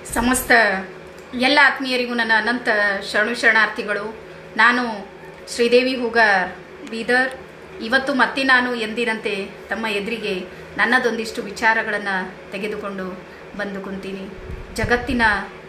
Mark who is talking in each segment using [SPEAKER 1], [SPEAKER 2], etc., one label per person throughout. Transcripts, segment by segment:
[SPEAKER 1] ಸಮಸ್ತ ಎಲ್ಲ ಆತ್ಮೀಯರಿಗೂ ನನ್ನ ಅನಂತ ಶರಣು ಶರಣಾರ್ಥಿಗಳು ನಾನು ಶ್ರೀದೇವಿ ಹೂಗಾರ್ ಬೀದರ್ ಇವತ್ತು ಮತ್ತೆ ನಾನು ಎಂದಿನಂತೆ ತಮ್ಮ ಎದುರಿಗೆ ನನ್ನದೊಂದಿಷ್ಟು ವಿಚಾರಗಳನ್ನು ತೆಗೆದುಕೊಂಡು ಬಂದು ಕುಂತೀನಿ ಜಗತ್ತಿನ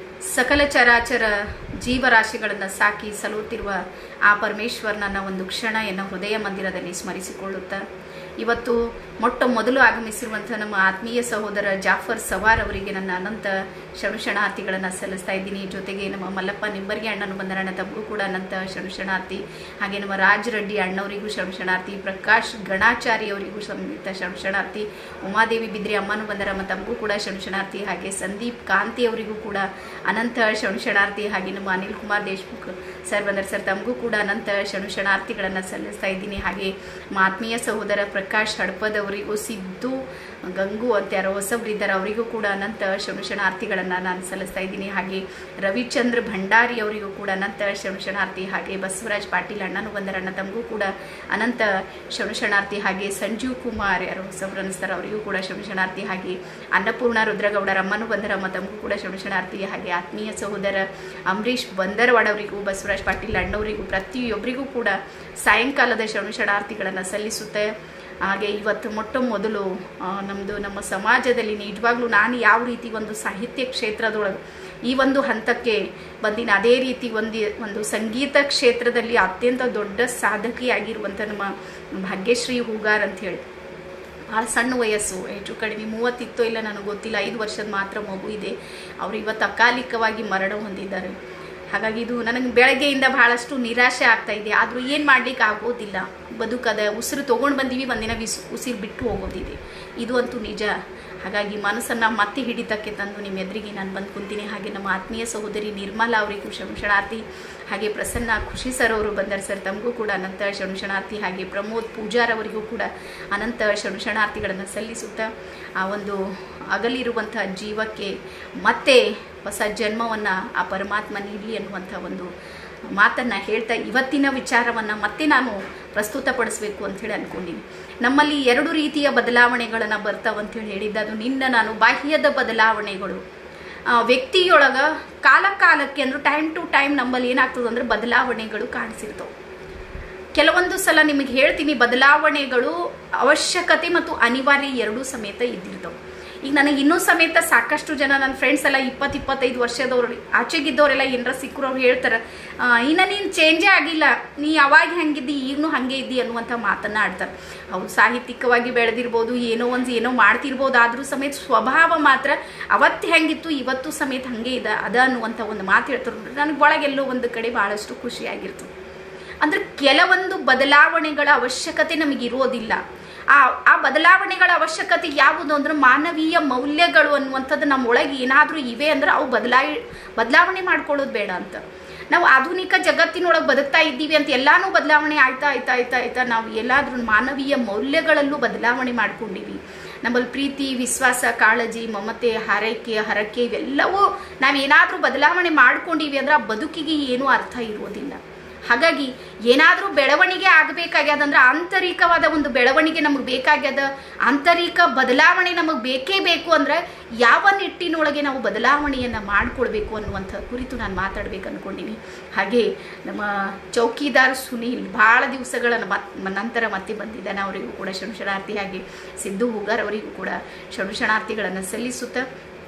[SPEAKER 1] ಸಕಲ ಚರಾಚರ ಜೀವರಾಶಿಗಳನ್ನು ಸಾಕಿ ಸಲುತ್ತಿರುವ ಆ ಪರಮೇಶ್ವರನನ್ನ ಒಂದು ಕ್ಷಣ ಎನ್ನ ಹೃದಯ ಮಂದಿರದಲ್ಲಿ ಸ್ಮರಿಸಿಕೊಳ್ಳುತ್ತಾ ಇವತ್ತು ಮೊಟ್ಟ ಮೊದಲು ಆಗಮಿಸಿರುವಂತಹ ನಮ್ಮ ಆತ್ಮೀಯ ಸಹೋದರ ಜಾಫರ್ ಸವಾರ್ ಅವರಿಗೆ ನನ್ನ ಅನಂತ ಶರಣಾರ್ಥಿಗಳನ್ನು ಸಲ್ಲಿಸ್ತಾ ಇದ್ದೀನಿ ಜೊತೆಗೆ ನಮ್ಮ ಮಲ್ಲಪ್ಪ ನಿಂಬರ್ಗಿ ಅಣ್ಣನು ಬಂದರಣ್ಣ ತಮಗೂ ಕೂಡ ಅನಂತ ಶರಣಾರ್ಥಿ ಹಾಗೆ ನಮ್ಮ ರಾಜ್ ರೆಡ್ಡಿ ಅಣ್ಣವರಿಗೂ ಶರಣಾರ್ಥಿ ಪ್ರಕಾಶ್ ಗಣಾಚಾರಿ ಅವರಿಗೂ ಸಮೇತ ಶರಣಾರ್ಥಿ ಉಮಾದೇವಿ ಬಿದ್ರಿ ಅಮ್ಮನು ಬಂದರಮ್ಮ ತಮಗೂ ಕೂಡ ಶರಣಾರ್ಥಿ ಹಾಗೆ ಸಂದೀಪ್ ಕಾಂತಿ ಅವರಿಗೂ ಕೂಡ ಅನಂತ ಶರಣಾರ್ಥಿ ಹಾಗೆ ನಮ್ಮ ಅನಿಲ್ ಕುಮಾರ್ ದೇಶ್ಮುಖ್ ಸರ್ ಬಂದರ್ ಸರ್ ತಮಗೂ ಕೂಡ ಅನಂತ ಶರಣಾರ್ಥಿಗಳನ್ನು ಸಲ್ಲಿಸ್ತಾ ಇದ್ದೀನಿ ಹಾಗೆ ನಮ್ಮ ಆತ್ಮೀಯ ಸಹೋದರ ಪ್ರಕಾಶ್ ಹಡ್ಪದ್ ಅವರಿಗೂ ಸಿದ್ದು ಗಂಗು ಅಂತ ಯಾರೋ ಹೊಸಬ್ರಿದ್ದಾರೆ ಅವರಿಗೂ ಕೂಡ ಅನಂತ ಶರಣಾರ್ಥಿಗಳನ್ನು ನಾನು ಸಲ್ಲಿಸ್ತಾ ಇದ್ದೀನಿ ಹಾಗೆ ರವಿಚಂದ್ರ ಭಂಡಾರಿ ಅವರಿಗೂ ಕೂಡ ಅನಂತ ಶರಣಾರ್ಥಿ ಹಾಗೆ ಬಸವರಾಜ್ ಪಾಟೀಲ್ ಅಣ್ಣನು ಬಂದರಣ್ಣ ತಮಗೂ ಕೂಡ ಅನಂತ ಶರಣಾರ್ಥಿ ಹಾಗೆ ಸಂಜೀವ್ ಕುಮಾರ್ ಯಾರೋ ಹೊಸಬ್ರು ಅನಿಸ್ತಾರೆ ಅವರಿಗೂ ಕೂಡ ಶರಣಾರ್ಥಿ ಹಾಗೆ ಅನ್ನಪೂರ್ಣ ರುದ್ರಗೌಡ ರಮ್ಮನು ಬಂದರಮ್ಮ ತಮಗೂ ಕೂಡ ಶರಣಾರ್ಥಿ ಹಾಗೆ ಆತ್ಮೀಯ ಸಹೋದರ ಅಂಬರೀಷ್ ಬಂದರವಾಡ ಅವರಿಗೂ ಬಸವರಾಜ್ ಪಾಟೀಲ್ ಅಣ್ಣವರಿಗೂ ಪ್ರತಿಯೊಬ್ಬರಿಗೂ ಕೂಡ ಸಾಯಂಕಾಲದ ಶರಣಾರ್ಥಿಗಳನ್ನು ಸಲ್ಲಿಸುತ್ತೆ ಹಾಗೆ ಇವತ್ತು ಮೊಟ್ಟ ಮೊದಲು ನಮ್ಮದು ನಮ್ಮ ಸಮಾಜದಲ್ಲಿ ನಿಜವಾಗ್ಲೂ ನಾನು ಯಾವ ರೀತಿ ಒಂದು ಸಾಹಿತ್ಯ ಕ್ಷೇತ್ರದೊಳಗೆ ಈ ಒಂದು ಹಂತಕ್ಕೆ ಬಂದಿನ ಅದೇ ರೀತಿ ಒಂದು ಒಂದು ಸಂಗೀತ ಕ್ಷೇತ್ರದಲ್ಲಿ ಅತ್ಯಂತ ದೊಡ್ಡ ಸಾಧಕಿಯಾಗಿರುವಂಥ ನಮ್ಮ ಭಾಗ್ಯಶ್ರೀ ಹೂಗಾರ್ ಅಂತ ಹೇಳಿ ಭಾಳ ಸಣ್ಣ ವಯಸ್ಸು ಹೆಚ್ಚು ಕಡಿಮೆ ಮೂವತ್ತಿತ್ತೋ ಇಲ್ಲ ನನಗೆ ಗೊತ್ತಿಲ್ಲ ಐದು ವರ್ಷದ ಮಾತ್ರ ಮಗು ಇದೆ ಅವರು ಇವತ್ತು ಅಕಾಲಿಕವಾಗಿ ಮರಣ ಹೊಂದಿದ್ದಾರೆ ಹಾಗಾಗಿ ಇದು ನನಗೆ ಬೆಳಗ್ಗೆಯಿಂದ ಬಹಳಷ್ಟು ನಿರಾಶೆ ಆಗ್ತಾ ಇದೆ ಆದರೂ ಏನು ಮಾಡ್ಲಿಕ್ಕೆ ಆಗೋದಿಲ್ಲ ಬದುಕದ ಉಸಿರು ತೊಗೊಂಡು ಬಂದೀವಿ ಒಂದಿನ ಬಿಸ್ ಉಸಿರು ಬಿಟ್ಟು ಹೋಗೋದಿದೆ ಇದು ಅಂತೂ ನಿಜ ಹಾಗಾಗಿ ಮನಸ್ಸನ್ನು ಮತ್ತೆ ಹಿಡಿತಕ್ಕೆ ತಂದು ನಿಮ್ಮ ಎದುರಿಗೆ ನಾನು ಬಂದು ಕುಂತೀನಿ ಹಾಗೆ ನಮ್ಮ ಆತ್ಮೀಯ ಸಹೋದರಿ ನಿರ್ಮಲಾ ಅವರಿಗೂ ಶರಣಾರ್ಥಿ ಹಾಗೆ ಪ್ರಸನ್ನ ಖುಷಿ ಸರ್ ಅವರು ಬಂದರು ಸರ್ ತಮಗೂ ಕೂಡ ಅನಂತ ಶರಣಾರ್ಥಿ ಹಾಗೆ ಪ್ರಮೋದ್ ಪೂಜಾರ್ ಅವರಿಗೂ ಕೂಡ ಅನಂತ ಶರಣಾರ್ಥಿಗಳನ್ನು ಸಲ್ಲಿಸುತ್ತಾ ಆ ಒಂದು ಅಗಲಿರುವಂಥ ಜೀವಕ್ಕೆ ಮತ್ತೆ ಹೊಸ ಜನ್ಮವನ್ನು ಆ ಪರಮಾತ್ಮ ನೀಡಲಿ ಅನ್ನುವಂಥ ಒಂದು ಮಾತನ್ನು ಹೇಳ್ತಾ ಇವತ್ತಿನ ವಿಚಾರವನ್ನು ಮತ್ತೆ ನಾನು ಪ್ರಸ್ತುತಪಡಿಸಬೇಕು ಅಂಥೇಳಿ ಅಂದ್ಕೊಂಡಿನಿ ನಮ್ಮಲ್ಲಿ ಎರಡು ರೀತಿಯ ಬದಲಾವಣೆಗಳನ್ನು ಬರ್ತಾವಂಥೇಳಿ ಹೇಳಿದ್ದ ಅದು ನಿನ್ನ ನಾನು ಬಾಹ್ಯದ ಬದಲಾವಣೆಗಳು ವ್ಯಕ್ತಿಯೊಳಗ ಕಾಲ ಕಾಲಕ್ಕೆ ಅಂದ್ರೆ ಟೈಮ್ ಟು ಟೈಮ್ ನಮ್ಮಲ್ಲಿ ಏನಾಗ್ತದೆ ಅಂದ್ರೆ ಬದಲಾವಣೆಗಳು ಕಾಣಿಸಿರ್ತವೆ ಕೆಲವೊಂದು ಸಲ ನಿಮಗೆ ಹೇಳ್ತೀನಿ ಬದಲಾವಣೆಗಳು ಅವಶ್ಯಕತೆ ಮತ್ತು ಅನಿವಾರ್ಯ ಎರಡೂ ಸಮೇತ ಇದ್ದಿರ್ತವೆ ಈಗ ನನಗೆ ಇನ್ನೂ ಸಮೇತ ಸಾಕಷ್ಟು ಜನ ನನ್ನ ಫ್ರೆಂಡ್ಸ್ ಎಲ್ಲ ಇಪ್ಪತ್ತು ಇಪ್ಪತ್ತೈದು ವರ್ಷದವ್ರು ಆಚೆಗಿದ್ದವರೆಲ್ಲ ಏನಾರ ಸಿಕ್ಕರು ಅವ್ರು ಹೇಳ್ತಾರೆ ಇನ್ನು ನೀನು ಚೇಂಜೇ ಆಗಿಲ್ಲ ನೀ ಯಾವಾಗ ಹೆಂಗಿದ್ದಿ ಈಗಲೂ ಹಾಗೆ ಇದ್ದಿ ಅನ್ನುವಂಥ ಮಾತನ್ನ ಆಡ್ತಾರೆ ಅವ್ರು ಸಾಹಿತ್ಯಿಕವಾಗಿ ಬೆಳೆದಿರ್ಬೋದು ಏನೋ ಒಂದು ಏನೋ ಮಾಡ್ತಿರ್ಬೋದು ಆದರೂ ಸಮೇತ ಸ್ವಭಾವ ಮಾತ್ರ ಅವತ್ತು ಹೆಂಗಿತ್ತು ಇವತ್ತು ಸಮೇತ ಹಾಗೆ ಇದೆ ಅದ ಅನ್ನುವಂಥ ಒಂದು ಮಾತು ಹೇಳ್ತಾರೆ ನನಗೆ ಒಳಗೆಲ್ಲೋ ಒಂದು ಕಡೆ ಭಾಳಷ್ಟು ಖುಷಿಯಾಗಿರ್ತದೆ ಅಂದ್ರೆ ಕೆಲವೊಂದು ಬದಲಾವಣೆಗಳ ಅವಶ್ಯಕತೆ ನಮಗೆ ಇರೋದಿಲ್ಲ ಆ ಆ ಬದಲಾವಣೆಗಳ ಅವಶ್ಯಕತೆ ಯಾವುದು ಅಂದ್ರೆ ಮಾನವೀಯ ಮೌಲ್ಯಗಳು ಅನ್ನುವಂಥದ್ದು ನಮ್ಮ ಒಳಗೆ ಏನಾದರೂ ಇವೆ ಅಂದ್ರೆ ಅವು ಬದಲಾಯಿ ಬದಲಾವಣೆ ಮಾಡ್ಕೊಳ್ಳೋದು ಬೇಡ ಅಂತ ನಾವು ಆಧುನಿಕ ಜಗತ್ತಿನೊಳಗೆ ಬದುಕ್ತಾ ಇದ್ದೀವಿ ಅಂತ ಎಲ್ಲಾನು ಬದಲಾವಣೆ ಆಯ್ತಾ ಆಯ್ತಾ ಆಯ್ತಾ ಆಯ್ತಾ ನಾವು ಎಲ್ಲಾದ್ರೂ ಮಾನವೀಯ ಮೌಲ್ಯಗಳಲ್ಲೂ ಬದಲಾವಣೆ ಮಾಡ್ಕೊಂಡಿವಿ ನಮ್ಮಲ್ಲಿ ಪ್ರೀತಿ ವಿಶ್ವಾಸ ಕಾಳಜಿ ಮಮತೆ ಹಾರೈಕೆ ಹರಕೆ ಇವೆಲ್ಲವೂ ನಾವೇನಾದರೂ ಬದಲಾವಣೆ ಮಾಡ್ಕೊಂಡಿವಿ ಅಂದ್ರೆ ಆ ಬದುಕಿಗೆ ಏನೂ ಅರ್ಥ ಇರೋದಿಲ್ಲ ಹಾಗಾಗಿ ಏನಾದರೂ ಬೆಳವಣಿಗೆ ಆಗಬೇಕಾಗ್ಯದಂದ್ರೆ ಆಂತರಿಕವಾದ ಒಂದು ಬೆಳವಣಿಗೆ ನಮಗೆ ಬೇಕಾಗ್ಯದ ಆಂತರಿಕ ಬದಲಾವಣೆ ನಮಗೆ ಬೇಕೇ ಬೇಕು ಅಂದ್ರೆ ಯಾವ ನಿಟ್ಟಿನೊಳಗೆ ನಾವು ಬದಲಾವಣೆಯನ್ನು ಮಾಡಿಕೊಳ್ಬೇಕು ಅನ್ನುವಂಥ ಕುರಿತು ನಾನು ಮಾತಾಡ್ಬೇಕು ಅಂದ್ಕೊಂಡಿನಿ ಹಾಗೆ ನಮ್ಮ ಚೌಕಿದಾರ್ ಸುನೀಲ್ ಭಾಳ ದಿವಸಗಳ ನಂತರ ಮತ್ತೆ ಬಂದಿದ್ದಾನೆ ಅವರಿಗೂ ಕೂಡ ಶರಣಾರ್ಥಿ ಹಾಗೆ ಸಿದ್ದು ಹುಗಾರ್ ಅವರಿಗೂ ಕೂಡ ಶರಣಾರ್ಥಿಗಳನ್ನು ಸಲ್ಲಿಸುತ್ತಾ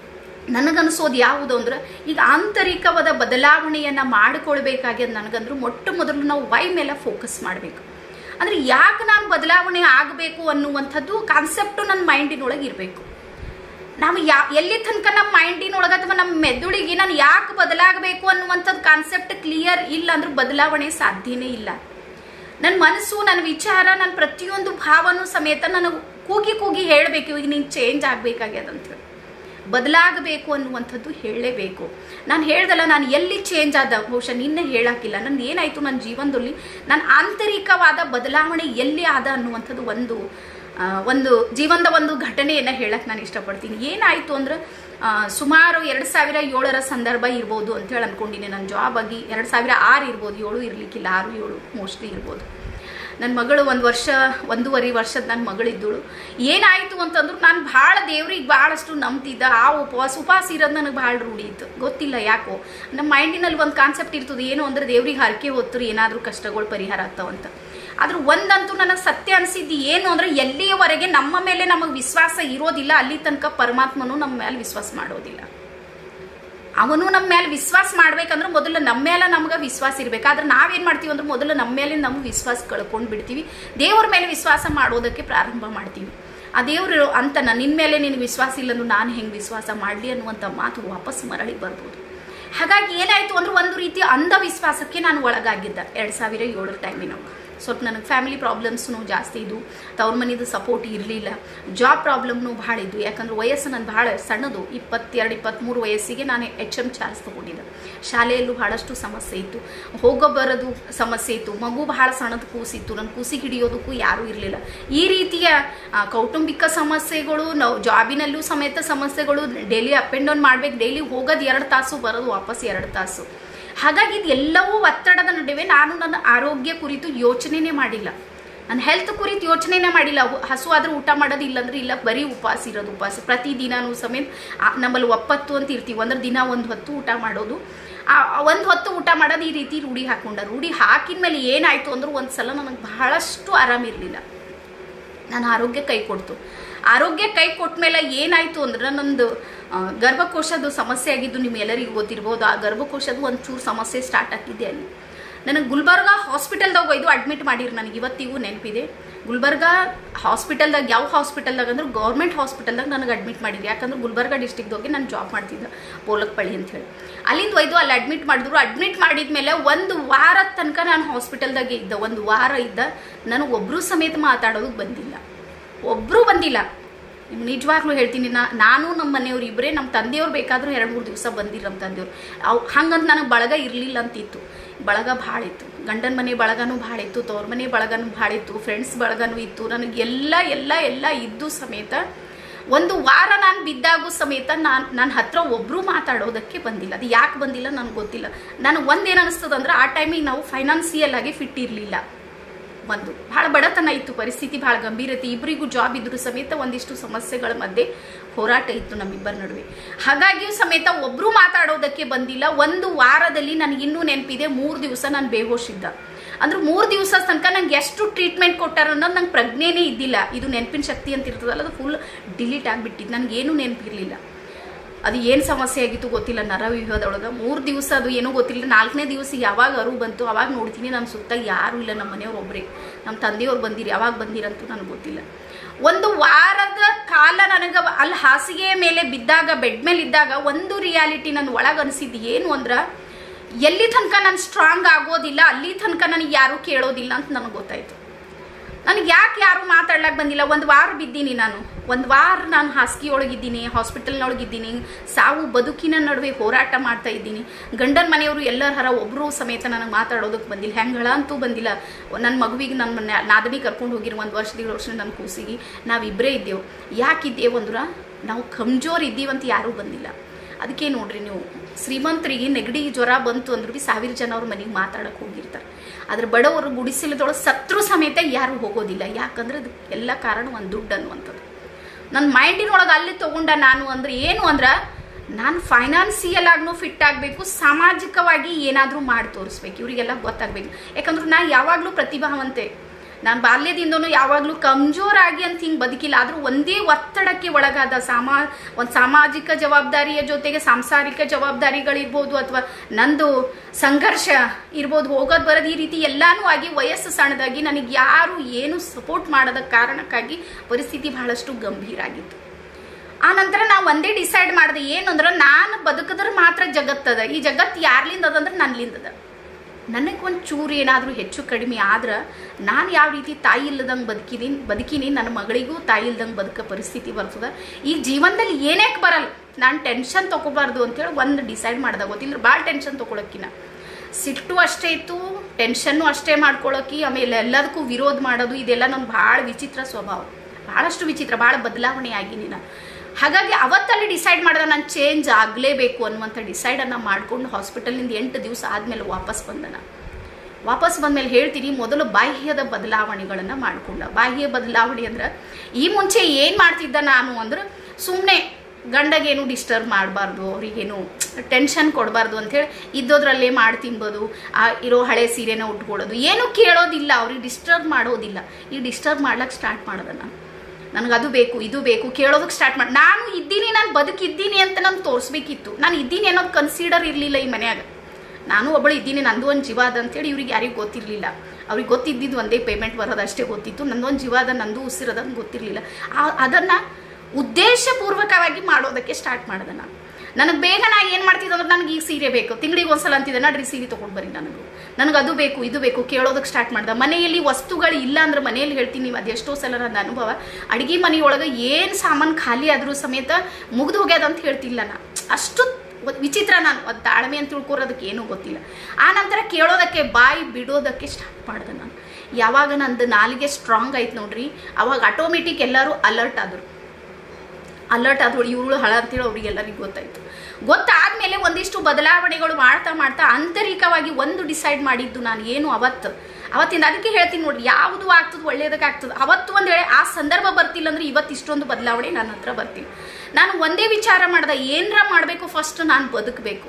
[SPEAKER 1] ನನಗನ್ಸೋದು ಯಾವುದು ಅಂದ್ರೆ ಈಗ ಆಂತರಿಕವಾದ ಬದಲಾವಣೆಯನ್ನು ಮಾಡಿಕೊಳ್ಬೇಕಾಗ್ಯದ ನನಗಂದ್ರು ಮೊಟ್ಟ ಮೊದಲು ನಾವು ವೈ ಮೇಲೆ ಫೋಕಸ್ ಮಾಡಬೇಕು ಅಂದರೆ ಯಾಕೆ ನಾನು ಬದಲಾವಣೆ ಆಗಬೇಕು ಅನ್ನುವಂಥದ್ದು ಕಾನ್ಸೆಪ್ಟು ನನ್ನ ಮೈಂಡಿನೊಳಗೆ ಇರಬೇಕು ನಾವು ಯಾ ಎಲ್ಲಿ ತನಕ ನಮ್ಮ ಮೈಂಡಿನೊಳಗೆ ಅಥವಾ ನಮ್ಮ ಮೆದುಳಿಗೆ ನಾನು ಯಾಕೆ ಬದಲಾಗಬೇಕು ಅನ್ನುವಂಥದ್ದು ಕಾನ್ಸೆಪ್ಟ್ ಕ್ಲಿಯರ್ ಇಲ್ಲ ಅಂದ್ರೆ ಬದಲಾವಣೆ ಸಾಧ್ಯನೇ ಇಲ್ಲ ನನ್ನ ಮನಸ್ಸು ನನ್ನ ವಿಚಾರ ನನ್ನ ಪ್ರತಿಯೊಂದು ಭಾವನೂ ಸಮೇತ ನನಗೆ ಕೂಗಿ ಕೂಗಿ ಹೇಳಬೇಕು ಈಗ ನೀನು ಚೇಂಜ್ ಆಗಬೇಕಾಗ್ಯದ ಅಂತೇಳಿ ಬದಲಾಗಬೇಕು ಅನ್ನುವಂಥದ್ದು ಹೇಳಲೇಬೇಕು ನಾನು ಹೇಳ್ದಲ್ಲ ನಾನು ಎಲ್ಲಿ ಚೇಂಜ್ ಆದ ಬಹುಶಃ ನಿನ್ನೆ ಹೇಳಾಕಿಲ್ಲ ನನ್ನ ಏನಾಯಿತು ನನ್ನ ಜೀವನದಲ್ಲಿ ನನ್ನ ಆಂತರಿಕವಾದ ಬದಲಾವಣೆ ಎಲ್ಲಿ ಆದ ಅನ್ನುವಂಥದ್ದು ಒಂದು ಒಂದು ಜೀವನದ ಒಂದು ಘಟನೆಯನ್ನು ಹೇಳಕ್ಕೆ ನಾನು ಇಷ್ಟಪಡ್ತೀನಿ ಏನಾಯಿತು ಅಂದ್ರೆ ಸುಮಾರು ಎರಡು ಸಾವಿರ ಏಳರ ಸಂದರ್ಭ ಇರ್ಬೋದು ಅಂತೇಳಿ ಅಂದ್ಕೊಂಡಿನಿ ನನ್ನ ಜಾಬ್ ಆಗಿ ಎರಡು ಸಾವಿರ ಆರು ಇರ್ಬೋದು ಏಳು ಇರಲಿಕ್ಕಿಲ್ಲ ಆರು ಏಳು ಮೋಸ್ಟ್ಲಿ ಇರ್ಬೋದು ನನ್ನ ಮಗಳು ಒಂದು ವರ್ಷ ಒಂದೂವರೆ ವರ್ಷದ ನನ್ನ ಮಗಳಿದ್ದಳು ಏನಾಯಿತು ಅಂತಂದ್ರು ನಾನು ಭಾಳ ದೇವ್ರಿಗೆ ಭಾಳಷ್ಟು ನಂಬ್ತಿದ್ದ ಆ ಉಪವಾಸ ಉಪವಾಸ ಇರೋದು ನನಗೆ ಭಾಳ ರೂಢಿ ಇತ್ತು ಗೊತ್ತಿಲ್ಲ ಯಾಕೋ ನಮ್ಮ ಮೈಂಡಿನಲ್ಲಿ ಒಂದು ಕಾನ್ಸೆಪ್ಟ್ ಇರ್ತದೆ ಏನು ಅಂದ್ರೆ ದೇವ್ರಿಗೆ ಹರಕೆ ಹೊತ್ತರು ಏನಾದರೂ ಕಷ್ಟಗಳು ಪರಿಹಾರ ಆಗ್ತಾವಂತ ಆದ್ರೆ ಒಂದಂತೂ ನನಗೆ ಸತ್ಯ ಅನಿಸಿದ್ದು ಏನು ಅಂದ್ರೆ ಎಲ್ಲಿಯವರೆಗೆ ನಮ್ಮ ಮೇಲೆ ನಮಗೆ ವಿಶ್ವಾಸ ಇರೋದಿಲ್ಲ ಅಲ್ಲಿ ತನಕ ಪರಮಾತ್ಮನು ನಮ್ಮ ಮೇಲೆ ವಿಶ್ವಾಸ ಮಾಡೋದಿಲ್ಲ ಅವನು ನಮ್ಮ ಮೇಲೆ ವಿಶ್ವಾಸ ಮಾಡ್ಬೇಕಂದ್ರೆ ಮೊದಲು ನಮ್ಮ ಮೇಲೆ ನಮ್ಗೆ ವಿಶ್ವಾಸ ಇರ್ಬೇಕು ಆದ್ರೆ ನಾವೇನ್ ಮಾಡ್ತೀವಿ ಅಂದ್ರೆ ಮೊದಲು ನಮ್ಮ ಮೇಲೆ ನಮ್ಗೆ ವಿಶ್ವಾಸ ಕಳ್ಕೊಂಡು ಬಿಡ್ತೀವಿ ದೇವ್ರ ಮೇಲೆ ವಿಶ್ವಾಸ ಮಾಡೋದಕ್ಕೆ ಪ್ರಾರಂಭ ಮಾಡ್ತೀವಿ ಆ ದೇವ್ರು ಅಂತನ ನಿನ್ನ ಮೇಲೆ ನಿನಗೆ ವಿಶ್ವಾಸ ಇಲ್ಲಂದು ನಾನು ಹೆಂಗೆ ವಿಶ್ವಾಸ ಮಾಡಲಿ ಅನ್ನುವಂಥ ಮಾತು ವಾಪಸ್ ಮರಳಿ ಬರ್ಬೋದು ಹಾಗಾಗಿ ಏನಾಯ್ತು ಅಂದ್ರೆ ಒಂದು ರೀತಿ ಅಂಧವಿಶ್ವಾಸಕ್ಕೆ ನಾನು ಒಳಗಾಗಿದ್ದೆ ಎರಡು ಸಾವಿರ ಏಳರ ಟೈಮಿನಾಗ ಸ್ವಲ್ಪ ನನಗೆ ಫ್ಯಾಮಿಲಿ ಪ್ರಾಬ್ಲಮ್ಸ್ನು ಜಾಸ್ತಿ ಇದ್ದು ತವ್ರ ಮನೇದು ಸಪೋರ್ಟ್ ಇರಲಿಲ್ಲ ಜಾಬ್ ಪ್ರಾಬ್ಲಮ್ನು ಭಾಳ ಇದ್ದು ಯಾಕಂದ್ರೆ ವಯಸ್ಸು ನಾನು ಭಾಳ ಸಣ್ಣದು ಇಪ್ಪತ್ತೆರಡು ಇಪ್ಪತ್ತ್ಮೂರು ವಯಸ್ಸಿಗೆ ನಾನು ಎಚ್ ಎಮ್ ಚಾರ್ಜ್ ತೊಗೊಂಡಿದ್ದೆ ಶಾಲೆಯಲ್ಲೂ ಭಾಳಷ್ಟು ಸಮಸ್ಯೆ ಇತ್ತು ಹೋಗೋ ಬರೋದು ಸಮಸ್ಯೆ ಇತ್ತು ಮಗು ಭಾಳ ಸಣ್ಣದು ಕೂಸಿತ್ತು ನನ್ನ ಕೂಸಿಗೆ ಹಿಡಿಯೋದಕ್ಕೂ ಯಾರೂ ಇರಲಿಲ್ಲ ಈ ರೀತಿಯ ಆ, ಕೌಟುಂಬಿಕ ಸಮಸ್ಯೆಗಳು ನಾವು ಜಾಬಿನಲ್ಲೂ ಸಮೇತ ಸಮಸ್ಯೆಗಳು ಡೈಲಿ ಅಪ್ ಆ್ಯಂಡ್ ಡೌನ್ ಮಾಡ್ಬೇಕು ಡೈಲಿ ಹೋಗೋದು ಎರಡು ತಾಸು ಬರೋದು ವಾಪಸ್ ಎರಡು ತಾಸು ಹಾಗಾಗಿ ಇದೆಲ್ಲವೂ ಒತ್ತಡದ ನಡುವೆ ನಾನು ನನ್ನ ಆರೋಗ್ಯ ಕುರಿತು ಯೋಚನೆನೇ ಮಾಡಿಲ್ಲ ನನ್ನ ಹೆಲ್ತ್ ಕುರಿತು ಯೋಚನೆನೇ ಮಾಡಿಲ್ಲ ಹು- ಹಸು ಆದ್ರೆ ಊಟ ಮಾಡೋದು ಇಲ್ಲಂದ್ರೆ ಇಲ್ಲ ಬರೀ ಉಪವಾಸ ಇರೋದು ಉಪವಾಸ ಪ್ರತಿ ದಿನಾನು ಸಮೇತ ಆ, ನಮ್ಮಲ್ಲಿ ಒಪ್ಪತ್ತು ಅಂತ ಇರ್ತೀವಿ ಅಂದ್ರೆ ದಿನ ಒಂದು ಹೊತ್ತು ಊಟ ಮಾಡೋದು ಆ ಒಂದು ಹೊತ್ತು ಊಟ ಮಾಡೋದು ಈ ರೀತಿ ರೂಢಿ ಹಾಕೊಂಡ ರೂಢಿ ಹಾಕಿದ ಮೇಲೆ ಏನಾಯ್ತು ಅಂದ್ರೆ ಒಂದು ಸಲ ನನಗೆ ಬಹಳಷ್ಟು ಆರಾಮಿರಲಿಲ್ಲ ನನ್ನ ಆರೋಗ್ಯ ಕೈ ಕೊಡ್ತು ಆರೋಗ್ಯ ಕೈ ಕೊಟ್ಟ ಮೇಲೆ ಏನಾಯ್ತು ಅಂದ್ರೆ ನಂದು ಆ, ಗರ್ಭಕೋಶದ ಸಮಸ್ಯೆ ಆಗಿದ್ದು ನಿಮ್ಗೆಲ್ಲರಿಗೂ ಗೊತ್ತಿರ್ಬೋದು ಆ ಗರ್ಭಕೋಶದ ಒಂಚೂರು ಸಮಸ್ಯೆ ಸ್ಟಾರ್ಟ್ ಆಗಿದ್ದೆ ಅಲ್ಲಿ ನನಗೆ ಗುಲ್ಬರ್ಗ ಹಾಸ್ಪಿಟಲ್ದಾಗ ಒಯ್ದು ಅಡ್ಮಿಟ್ ಮಾಡಿರಿ ನನಗೆ ಇವತ್ತಿಗೂ ನೆನಪಿದೆ ಗುಲ್ಬರ್ಗ ಹಾಸ್ಪಿಟಲ್ದಾಗ ಯಾವ ಹಾಸ್ಪಿಟಲ್ದಾಗ ಅಂದ್ರೆ ಗೌರ್ಮೆಂಟ್ ಹಾಸ್ಪಿಟಲ್ದಾಗ ನನಗೆ ಅಡ್ಮಿಟ್ ಮಾಡಿದ್ರು ಯಾಕಂದ್ರೆ ಗುಲ್ಬರ್ಗ ಡಿಸ್ಟಿಕ್ದಾಗೆ ನಾನು ಜಾಬ್ ಮಾಡ್ತಿದ್ದೆ ಪೋಲಕ್ಪಳ್ಳಿ ಅಂತ ಹೇಳಿ ಅಲ್ಲಿಂದ ಒಯ್ದು ಅಲ್ಲಿ ಅಡ್ಮಿಟ್ ಮಾಡಿದ್ರು ಅಡ್ಮಿಟ್ ಮಾಡಿದ್ಮೇಲೆ ಒಂದು ವಾರದ ತನಕ ನಾನು ಹಾಸ್ಪಿಟಲ್ದಾಗೆ ಇದ್ದೆ ಒಂದು ವಾರ ಇದ್ದ ನನಗೆ ಒಬ್ಬರು ಸಮೇತ ಮಾತಾಡೋದಕ್ಕೆ ಬಂದಿಲ್ಲ ಒಬ್ಬರೂ ಬಂದಿಲ್ಲ ನಿಮ್ಗೆ ನಿಜವಾಗ್ಲೂ ಹೇಳ್ತೀನಿ ನಾ ನಾನು ನಮ್ಮ ಮನೆಯವ್ರು ಇಬ್ಬರೇ ನಮ್ಮ ತಂದೆಯವ್ರು ಬೇಕಾದರೂ ಎರಡು ಮೂರು ದಿವಸ ಬಂದಿರು ನಮ್ಮ ತಂದೆಯವ್ರು ಅವು ಹಂಗಂತ ನನಗೆ ಬಳಗ ಇರಲಿಲ್ಲ ಅಂತಿತ್ತು ಬಳಗ ಭಾಳ ಇತ್ತು ಗಂಡನ ಮನೆ ಬಳಗನೂ ಭಾಳ ಇತ್ತು ತವ್ರ ಮನೆ ಬಳಗನೂ ಭಾಳ ಇತ್ತು ಫ್ರೆಂಡ್ಸ್ ಬಳಗನೂ ಇತ್ತು ನನಗೆ ಎಲ್ಲ ಎಲ್ಲ ಎಲ್ಲ ಇದ್ದು ಸಮೇತ ಒಂದು ವಾರ ನಾನು ಬಿದ್ದಾಗೂ ಸಮೇತ ನಾನು ನನ್ನ ಹತ್ರ ಒಬ್ಬರು ಮಾತಾಡೋದಕ್ಕೆ ಬಂದಿಲ್ಲ ಅದು ಯಾಕೆ ಬಂದಿಲ್ಲ ನನಗೆ ಗೊತ್ತಿಲ್ಲ ನನಗೆ ಒಂದೇನು ಅನಿಸ್ತದೆ ಅಂದ್ರೆ ಆ ಟೈಮಿಗೆ ನಾವು ಫೈನಾನ್ಸಿಯಲ್ ಆಗಿ ಫಿಟ್ ಇರಲಿಲ್ಲ ಒಂದು ಭಾಳ ಬಡತನ ಇತ್ತು ಪರಿಸ್ಥಿತಿ ಭಾಳ ಗಂಭೀರತೆ ಇಬ್ಬರಿಗೂ ಜಾಬ್ ಇದ್ರು ಸಮೇತ ಒಂದಿಷ್ಟು ಸಮಸ್ಯೆಗಳ ಮಧ್ಯೆ ಹೋರಾಟ ಇತ್ತು ನಮ್ಮಿಬ್ಬರ ನಡುವೆ ಹಾಗಾಗಿಯೂ ಸಮೇತ ಒಬ್ಬರು ಮಾತಾಡೋದಕ್ಕೆ ಬಂದಿಲ್ಲ ಒಂದು ವಾರದಲ್ಲಿ ನನಗೆ ಇನ್ನೂ ನೆನಪಿದೆ ಮೂರು ದಿವಸ ನಾನು ಬೇಹೋಶ್ ಇದ್ದ ಅಂದ್ರೆ ಮೂರು ದಿವಸ ತನಕ ನಂಗೆ ಎಷ್ಟು ಟ್ರೀಟ್ಮೆಂಟ್ ಕೊಟ್ಟಾರ ಅನ್ನೋದು ನಂಗೆ ಪ್ರಜ್ಞೆನೇ ಇದ್ದಿಲ್ಲ ಇದು ನೆನಪಿನ ಶಕ್ತಿ ಅಂತ ಇರ್ತದಲ್ಲ ಅದು ಫುಲ್ ಡಿಲೀಟ್ ಆಗಿಬಿಟ್ಟಿದ್ದು ನನಗೇನು ನೆನಪಿರಲಿಲ್ಲ ಅದು ಏನು ಸಮಸ್ಯೆ ಆಗಿತ್ತು ಗೊತ್ತಿಲ್ಲ ನರವ್ಯೂಹದೊಳಗೆ ಮೂರು ದಿವಸ ಅದು ಏನೂ ಗೊತ್ತಿಲ್ಲ ನಾಲ್ಕನೇ ದಿವಸ ಯಾವಾಗ ಅರು ಬಂತು ಅವಾಗ ನೋಡ್ತೀನಿ ನನ್ನ ಸುತ್ತ ಯಾರೂ ಇಲ್ಲ ನಮ್ಮ ಮನೆಯವ್ರು ಒಬ್ಬರೇ ನಮ್ಮ ತಂದೆಯವ್ರು ಬಂದಿರಿ ಯಾವಾಗ ಬಂದಿರಂತೂ ನನಗೆ ಗೊತ್ತಿಲ್ಲ ಒಂದು ವಾರದ ಕಾಲ ನನಗೆ ಅಲ್ಲಿ ಹಾಸಿಗೆಯ ಮೇಲೆ ಬಿದ್ದಾಗ ಬೆಡ್ ಮೇಲೆ ಇದ್ದಾಗ ಒಂದು ರಿಯಾಲಿಟಿ ನನ್ನ ಒಳಗೆ ಅನಿಸಿದ್ದು ಏನು ಅಂದ್ರೆ ಎಲ್ಲಿ ತನಕ ನಾನು ಸ್ಟ್ರಾಂಗ್ ಆಗೋದಿಲ್ಲ ಅಲ್ಲಿ ತನಕ ನನಗೆ ಯಾರೂ ಕೇಳೋದಿಲ್ಲ ಅಂತ ನನಗೆ ಗೊತ್ತಾಯ್ತು ನನಗೆ ಯಾಕೆ ಯಾರು ಮಾತಾಡ್ಲಕ್ಕೆ ಬಂದಿಲ್ಲ ಒಂದು ವಾರ ಬಿದ್ದೀನಿ ನಾನು ಒಂದು ವಾರ ನಾನು ಹಾಸಿಗೆ ಒಳಗಿದ್ದೀನಿ ಹಾಸ್ಪಿಟಲ್ನೊಳಗಿದ್ದೀನಿ ಸಾವು ಬದುಕಿನ ನಡುವೆ ಹೋರಾಟ ಮಾಡ್ತಾ ಇದ್ದೀನಿ ಗಂಡನ ಮನೆಯವರು ಎಲ್ಲರ ಹರ ಒಬ್ಬರು ಸಮೇತ ನನಗೆ ಮಾತಾಡೋದಕ್ಕೆ ಬಂದಿಲ್ಲ ಹೆಂಗಳ ಅಂತೂ ಬಂದಿಲ್ಲ ನನ್ನ ಮಗುವಿಗೆ ನನ್ನ ಮನೆ ನಾದನಿ ಕರ್ಕೊಂಡು ಹೋಗಿರೋ ಒಂದು ವರ್ಷ ಎರಡು ವರ್ಷ ನನ್ನ ಕೂಸಿಗೆ ನಾವಿಬ್ಬರೇ ಇದ್ದೇವು ಯಾಕಿದ್ದೇವು ಅಂದ್ರೆ ನಾವು ಕಮ್ಜೋರ್ ಇದ್ದೀವಂತ ಯಾರೂ ಬಂದಿಲ್ಲ ಅದಕ್ಕೆ ನೋಡ್ರಿ ನೀವು ಶ್ರೀಮಂತರಿಗೆ ನೆಗಡಿ ಜ್ವರ ಬಂತು ಅಂದ್ರೂ ಭೀ ಸಾವಿರ ಜನ ಅವ್ರ ಮನೆಗೆ ಮಾತಾಡಕ್ಕೆ ಹೋಗಿರ್ತಾರೆ ಆದ್ರೆ ಬಡವರು ಗುಡಿಸಲದೊಳಗೆ ಸತ್ರು ಸಮೇತ ಯಾರು ಹೋಗೋದಿಲ್ಲ ಯಾಕಂದ್ರೆ ಅದು ಎಲ್ಲ ಕಾರಣ ಒಂದು ದುಡ್ಡು ಅನ್ನುವಂಥದ್ದು ನನ್ನ ಮೈಂಡಿನೊಳಗೆ ಅಲ್ಲಿ ತಗೊಂಡ ನಾನು ಅಂದ್ರೆ ಏನು ಅಂದ್ರೆ ನಾನು ಫೈನಾನ್ಸಿಯಲ್ ಆಗ್ನೂ ಫಿಟ್ ಆಗಬೇಕು ಸಾಮಾಜಿಕವಾಗಿ ಏನಾದರೂ ಮಾಡಿ ತೋರಿಸ್ಬೇಕು ಇವರಿಗೆಲ್ಲ ಗೊತ್ತಾಗಬೇಕು ಯಾಕಂದ್ರೆ ನಾ ಯಾವಾಗಲೂ ಪ್ರತಿಭಾವಂತೆ ನಾನು ಬಾಲ್ಯದಿಂದನೂ ಯಾವಾಗಲೂ ಕಮ್ಜೋರಾಗಿ ಅಂತ ಹಿಂಗೆ ಬದುಕಿಲ್ಲ ಆದರೂ ಒಂದೇ ಒತ್ತಡಕ್ಕೆ ಒಳಗಾದ ಸಾಮಾ ಒಂದು ಸಾಮಾಜಿಕ ಜವಾಬ್ದಾರಿಯ ಜೊತೆಗೆ ಸಾಂಸಾರಿಕ ಜವಾಬ್ದಾರಿಗಳಿರ್ಬೋದು ಅಥವಾ ನಂದು ಸಂಘರ್ಷ ಇರ್ಬೋದು ಹೋಗೋದು ಬರೋದು ಈ ರೀತಿ ಎಲ್ಲಾನು ಆಗಿ ವಯಸ್ಸು ಸಣ್ಣದಾಗಿ ನನಗೆ ಯಾರು ಏನು ಸಪೋರ್ಟ್ ಮಾಡದ ಕಾರಣಕ್ಕಾಗಿ ಪರಿಸ್ಥಿತಿ ಬಹಳಷ್ಟು ಗಂಭೀರ ಆಗಿತ್ತು ಆ ನಂತರ ನಾವು ಒಂದೇ ಡಿಸೈಡ್ ಮಾಡಿದೆ ಏನಂದ್ರೆ ನಾನು ಬದುಕಿದ್ರೆ ಮಾತ್ರ ಜಗತ್ತದ ಈ ಜಗತ್ತು ಯಾರ್ಲಿಂದ ಅದಂದ್ರೆ ನನ್ಲಿಂದದ ನನಗೆ ಒಂದು ಚೂರು ಏನಾದರೂ ಹೆಚ್ಚು ಕಡಿಮೆ ಆದ್ರೆ ನಾನು ಯಾವ ರೀತಿ ತಾಯಿ ಇಲ್ಲದಂಗೆ ಬದುಕಿದೀನಿ ಬದುಕಿನಿ ನನ್ನ ಮಗಳಿಗೂ ತಾಯಿ ಇಲ್ದಂಗೆ ಬದುಕೋ ಪರಿಸ್ಥಿತಿ ಬರ್ತದೆ ಈ ಜೀವನದಲ್ಲಿ ಏನಕ್ಕೆ ಬರಲ್ಲ ನಾನು ಟೆನ್ಷನ್ ತೊಗೋಬಾರ್ದು ಅಂತೇಳಿ ಒಂದು ಡಿಸೈಡ್ ಮಾಡ್ದೆ ಗೊತ್ತಿಲ್ಲ ಭಾಳ ಟೆನ್ಷನ್ ತೊಗೊಳಕ್ಕಿನ ಸಿಟ್ಟು ಅಷ್ಟೇ ಇತ್ತು ಟೆನ್ಷನ್ನು ಅಷ್ಟೇ ಮಾಡ್ಕೊಳ್ಳೋಕೆ ಆಮೇಲೆ ಎಲ್ಲದಕ್ಕೂ ವಿರೋಧ ಮಾಡೋದು ಇದೆಲ್ಲ ನನ್ನ ಭಾಳ ವಿಚಿತ್ರ ಸ್ವಭಾವ ಭಾಳಷ್ಟು ವಿಚಿತ್ರ ಭಾಳ ಬದಲಾವಣೆ ಆಗಿನಿ ನಾನು ಹಾಗಾಗಿ ಅವತ್ತಲ್ಲಿ ಡಿಸೈಡ್ ಮಾಡಿದೆ ನಾನು ಚೇಂಜ್ ಆಗಲೇಬೇಕು ಅನ್ನುವಂಥ ಡಿಸೈಡನ್ನು ಮಾಡ್ಕೊಂಡು ಹಾಸ್ಪಿಟಲಿಂದ ಎಂಟು ದಿವಸ ಆದಮೇಲೆ ವಾಪಸ್ ಬಂದೆ ನಾನು ವಾಪಸ್ ಬಂದ್ಮೇಲೆ ಹೇಳ್ತೀನಿ ಮೊದಲು ಬಾಹ್ಯದ ಬದಲಾವಣೆಗಳನ್ನು ಮಾಡಿಕೊಂಡ ಬಾಹ್ಯ ಬದಲಾವಣೆ ಅಂದ್ರೆ ಈ ಮುಂಚೆ ಏನು ಮಾಡ್ತಿದ್ದ ನಾನು ಅಂದ್ರೆ ಸುಮ್ಮನೆ ಗಂಡಗೇನು ಡಿಸ್ಟರ್ಬ್ ಮಾಡಬಾರ್ದು ಅವರಿಗೇನು ಟೆನ್ಷನ್ ಕೊಡಬಾರ್ದು ಅಂಥೇಳಿ ಇದ್ದೋದ್ರಲ್ಲೇ ಮಾಡಿ ತಿನ್ಬೋದು ಆ ಇರೋ ಹಳೆ ಸೀರೆನ ಉಟ್ಕೊಳ್ಳೋದು ಏನು ಕೇಳೋದಿಲ್ಲ ಅವ್ರಿಗೆ ಡಿಸ್ಟರ್ಬ್ ಮಾಡೋದಿಲ್ಲ ಈ ಡಿಸ್ಟರ್ಬ್ ಮಾಡ್ಲಿಕ್ಕೆ ಸ್ಟಾರ್ಟ್ ಮಾಡಿದೆ ನಾನು ನನಗೆ ಅದು ಬೇಕು ಇದು ಬೇಕು ಕೇಳೋದಕ್ಕೆ ಸ್ಟಾರ್ಟ್ ಮಾಡಿ ನಾನು ಇದ್ದೀನಿ ನಾನು ಬದುಕಿದ್ದೀನಿ ಅಂತ ನಾನು ತೋರಿಸ್ಬೇಕಿತ್ತು ನಾನು ಇದ್ದೀನಿ ಅನ್ನೋದು ಕನ್ಸಿಡರ್ ಇರಲಿಲ್ಲ ಈ ಮನ್ಯಾಗ ನಾನು ಒಬ್ಬಳು ಇದ್ದೀನಿ ನಂದು ಒಂದು ಜೀವ ಅದ ಅಂತೇಳಿ ಇವ್ರಿಗೆ ಯಾರಿಗೂ ಗೊತ್ತಿರಲಿಲ್ಲ ಅವ್ರಿಗೆ ಗೊತ್ತಿದ್ದಿದ್ದು ಒಂದೇ ಪೇಮೆಂಟ್ ಬರೋದು ಅಷ್ಟೇ ಗೊತ್ತಿತ್ತು ನಂದೊಂದು ಜೀವ ಅದ ನಂದು ಉಸಿರದ ಅಂತ ಗೊತ್ತಿರಲಿಲ್ಲ ಅದನ್ನು ಉದ್ದೇಶಪೂರ್ವಕವಾಗಿ ಮಾಡೋದಕ್ಕೆ ಸ್ಟಾರ್ಟ್ ಮಾಡಿದೆ ನಾನು ನನಗೆ ಬೇಗ ನಾ ಏನು ಮಾಡ್ತಿದ್ದೆ ಅಂದ್ರೆ ನನಗೆ ಈಗ ಸೀರೆ ಬೇಕು ತಿಂಗಳಿಗೆ ಒಂದ್ಸಲ ಅಂತಿದ್ದೆ ನಡ್ರಿ ಸೀರೆ ತೊಗೊಂಡು ಬರ್ರಿ ನನಗೂ ನನಗೆ ಅದು ಬೇಕು ಇದು ಬೇಕು ಕೇಳೋದಕ್ಕೆ ಸ್ಟಾರ್ಟ್ ಮಾಡ್ದೆ ಮನೆಯಲ್ಲಿ ವಸ್ತುಗಳು ಇಲ್ಲ ಅಂದ್ರೆ ಮನೆಯಲ್ಲಿ ಹೇಳ್ತೀನಿ ನೀವು ಅದೆಷ್ಟೋ ಸಲ ನನ್ನ ಅನುಭವ ಅಡುಗೆ ಮನೆಯೊಳಗೆ ಏನು ಸಾಮಾನು ಖಾಲಿ ಆದರೂ ಸಮೇತ ಮುಗ್ದು ಹೋಗ್ಯದ ಅಂತ ಹೇಳ್ತಿಲ್ಲ ನಾ ಅಷ್ಟು ವಿಚಿತ್ರ ನಾನು ಅದು ತಾಳ್ಮೆ ಅಂತ ತಿಳ್ಕೊರೋದಕ್ಕೆ ಏನೂ ಗೊತ್ತಿಲ್ಲ ಆ ನಂತರ ಕೇಳೋದಕ್ಕೆ ಬಾಯಿ ಬಿಡೋದಕ್ಕೆ ಸ್ಟಾರ್ಟ್ ಮಾಡಿದೆ ನಾನು ಯಾವಾಗ ನಂದು ನಾಲಿಗೆ ಸ್ಟ್ರಾಂಗ್ ಆಯ್ತು ನೋಡ್ರಿ ಅವಾಗ ಆಟೋಮೆಟಿಕ್ ಎಲ್ಲರೂ ಅಲರ್ಟ್ ಆದರು ಅಲರ್ಟ್ ಆದವಳು ಇವಳು ಹಳ ಅಂತೇಳಿ ಅವ್ರಿಗೆಲ್ಲರಿಗೂ ಗೊತ್ತಾಯ್ತು ಗೊತ್ತಾದ್ಮೇಲೆ ಒಂದಿಷ್ಟು ಬದಲಾವಣೆಗಳು ಮಾಡ್ತಾ ಮಾಡ್ತಾ ಆಂತರಿಕವಾಗಿ ಒಂದು ಡಿಸೈಡ್ ಮಾಡಿದ್ದು ನಾನು ಏನು ಅವತ್ತು ಅವತ್ತಿಂದ ಅದಕ್ಕೆ ಹೇಳ್ತೀನಿ ನೋಡ್ರಿ ಯಾವುದು ಆಗ್ತದೆ ಒಳ್ಳೇದಕ್ಕೆ ಆಗ್ತದೆ ಅವತ್ತು ಒಂದು ವೇಳೆ ಆ ಸಂದರ್ಭ ಬರ್ತಿಲ್ಲ ಅಂದ್ರೆ ಇವತ್ತು ಇಷ್ಟೊಂದು ಬದಲಾವಣೆ ನನ್ನ ಹತ್ರ ಬರ್ತೀನಿ ನಾನು ಒಂದೇ ವಿಚಾರ ಮಾಡ್ದೆ ಏನರ ಮಾಡಬೇಕು ಫಸ್ಟ್ ನಾನು ಬದುಕಬೇಕು